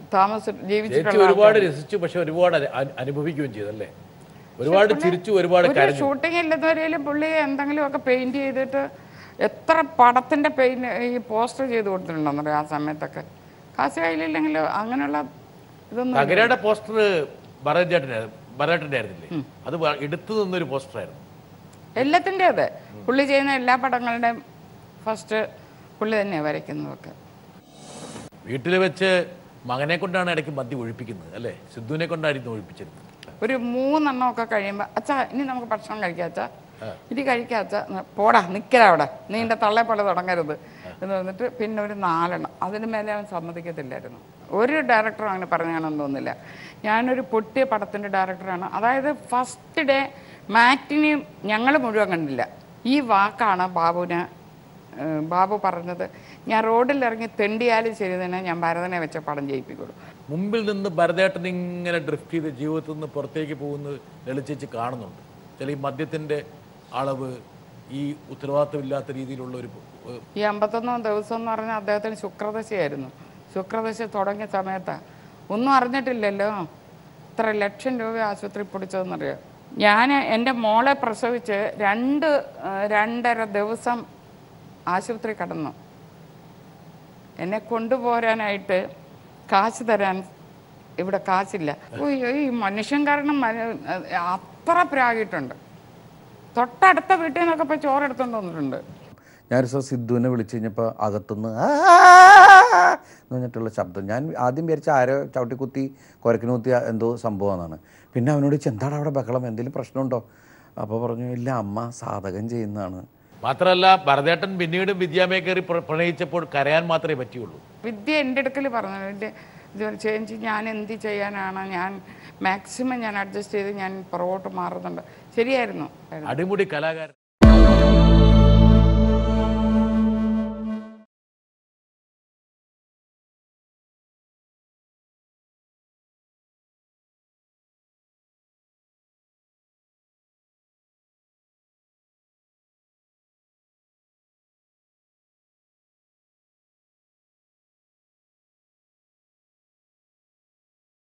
S2: താമസ
S1: ചേച്ചി
S2: ജീവിച്ചിട്ടുള്ള
S1: ഒരുപാട് രസിച്ചു പക്ഷെ ഒരുപാട് അനു- അനു- അനുഭവിക്കുകയും ചെയ്തല്ലേ ഒരുപാട് ചിരിച്ചു ഒരുപാട്
S2: ഒരു
S1: കരഞ്ഞു
S2: ഷൂട്ടിംഗ് ഇല്ലാത്തവരെയും പുള്ളി എന്തെങ്കിലുമൊക്കെ പെയിന്റ് ചെയ്തിട്ട് എത്ര പടത്തിന്റെ പെയിന്റ് ഈ പോസ്റ്റർ ചെയ്ത് കൊടുത്തിട്ടുണ്ടെന്നറിയോ ആ സമയത്തൊക്കെ കാശ് കയ്യിലില്ലെങ്കിൽ അങ്ങനെയുള്ള ഇതൊന്നും
S1: തകരയുടെ പോസ്റ്റർ ഭരതേട്ടനായിരുന്നു ഭരതേട്ടൻ്റെ ആയിരുന്നില്ലേ അത് വ- എടുത്തു നിന്നൊരു പോസ്റ്ററായിരുന്നു
S2: എല്ലാത്തിൻ്റെ അതെ പുള്ളി ചെയ്യുന്ന എല്ലാ പടങ്ങളുടെയും ഫസ്റ്റ് പുള്ളി തന്നെയാണ് വരയ്ക്കുന്നതൊക്കെ
S1: വീട്ടിൽ വെച്ച് മകനെ കൊണ്ടാണ് ഇടയ്ക്ക് മദ്യ ഒഴിപ്പിക്കുന്നത് അല്ലേ സിദ്ധുവിനെ കൊണ്ടായിരുന്നു ഒഴിപ്പിച്ചിരുന്നത്
S2: ഒരു മൂന്നെണ്ണം ഒക്കെ കഴിയുമ്പോൾ അച്ഛാ ഇനി നമുക്ക് ഭക്ഷണം കഴിക്കാം അച്ഛാ ഇനി കഴിക്കാം അച്ഛാ എന്ന് പോടാ നിൽക്കല അവിടെ നീണ്ട തള്ളെ പോലെ തുടങ്ങരുത് എന്ന് പറഞ്ഞിട്ട് പിന്നെ ഒരു നാലെണ്ണം അതിന് മേലെ അവൻ സമ്മതിക്കത്തില്ലായിരുന്നു ഒരു ഡയറക്ടറും അങ്ങനെ പറഞ്ഞാണെന്ന് തോന്നുന്നില്ല ഞാനൊരു പൊട്ടിയ പടത്തിൻ്റെ ഡയറക്ടറാണ് അതായത് ഫസ്റ്റ് ഡേ മാറ്റിനെയും ഞങ്ങൾ മുഴുവൻ കണ്ടില്ല ഈ വാക്കാണ് ബാബുവിന് ഏഹ് ബാബു പറഞ്ഞത് ഞാൻ റോഡിൽ ഇറങ്ങി തെണ്ടിയാലും ശരി തന്നെ ഞാൻ ഭരതനെ വെച്ച പടം ജയിപ്പിക്കുള്ളൂ
S1: മുമ്പിൽ നിന്ന് ഭരതേട്ടൻ ഇങ്ങനെ ഡ്രിഫ്റ്റ് ചെയ്ത് ജീവിതത്തിൽ നിന്ന് പുറത്തേക്ക് പോകുന്നത് ലളിച്ചേച്ചി കാണുന്നുണ്ട് ചില ഈ മദ്യത്തിൻ്റെ അളവ് ഈ ഉത്തരവാദിത്തമില്ലാത്ത രീതിയിലുള്ള ഒരു ഏഹ്,
S2: ഈ അമ്പത്തൊന്നാം ദിവസം എന്ന് പറഞ്ഞാൽ അദ്ദേഹത്തിന് ശുക്രദശയായിരുന്നു ശുക്രദശ തുടങ്ങിയ സമയത്താണ് ഒന്നും അറിഞ്ഞിട്ടില്ലല്ലോ ഇത്ര ലക്ഷം രൂപ ആശുപത്രി പൊടിച്ചതെന്നറിയാം ഞാൻ എൻ്റെ മോളെ പ്രസവിച്ച് രണ്ട് ആ, രണ്ടര ദിവസം ആശുപത്രി കടന്നു എന്നെ കൊണ്ടുപോരാനായിട്ട് കാശ് തരാൻ ഇവിടെ കാശില്ല ഉയ്യോ, ഈ മനുഷ്യൻ കാരണം മന- അത്ര പ്രാഗിയിട്ടുണ്ട് തൊട്ടടുത്ത വീട്ടിൽ നിന്നൊക്കെ പോയി ചോറെടുത്തോണ്ട് വന്നിട്ടുണ്ട്
S8: ഞാനൊരു ദിവസം സിദ്ധുവിനെ വിളിച്ചു കഴിഞ്ഞപ്പോൾ അകത്തുനിന്ന് "ആ" എന്ന് പറഞ്ഞിട്ടുള്ള ശബ്ദം ഞാൻ ആദ്യം വിചാരിച്ച ആരോ ചവിട്ടിക്കുത്തി കുരക്കിന് കുത്തി എന്തോ സംഭവമാണ് പിന്നെ അവനോട് ചോദിച്ചു എന്താണ് അവിടെ ബഹളം എന്തെങ്കിലും പ്രശ്നമുണ്ടോ അപ്പോൾ പറഞ്ഞു ഇല്ല അമ്മ സാധകം ചെയ്യുന്നതാണ്
S1: മാത്രമല്ല ഭരതേട്ടൻ പിന്നീട് വിദ്യാമയെ കയറി പ്ര- പ്രണയിച്ചപ്പോൾ കരയാൻ മാത്രമേ പറ്റിയുള്ളൂ
S2: വിദ്യ എൻ്റെ അടുക്കൽ പറഞ്ഞു എൻ്റെ ഇത് ചേഞ്ച് ഞാൻ എന്ത് ചെയ്യാനാണ് ഞാൻ മാക്സിമം ഞാൻ അഡ്ജസ്റ്റ് ചെയ്ത് ഞാൻ പുറകോട്ട് മാറുന്നുണ്ട് ശരിയായിരുന്നു
S1: അടിമുടി കലാകാരൻ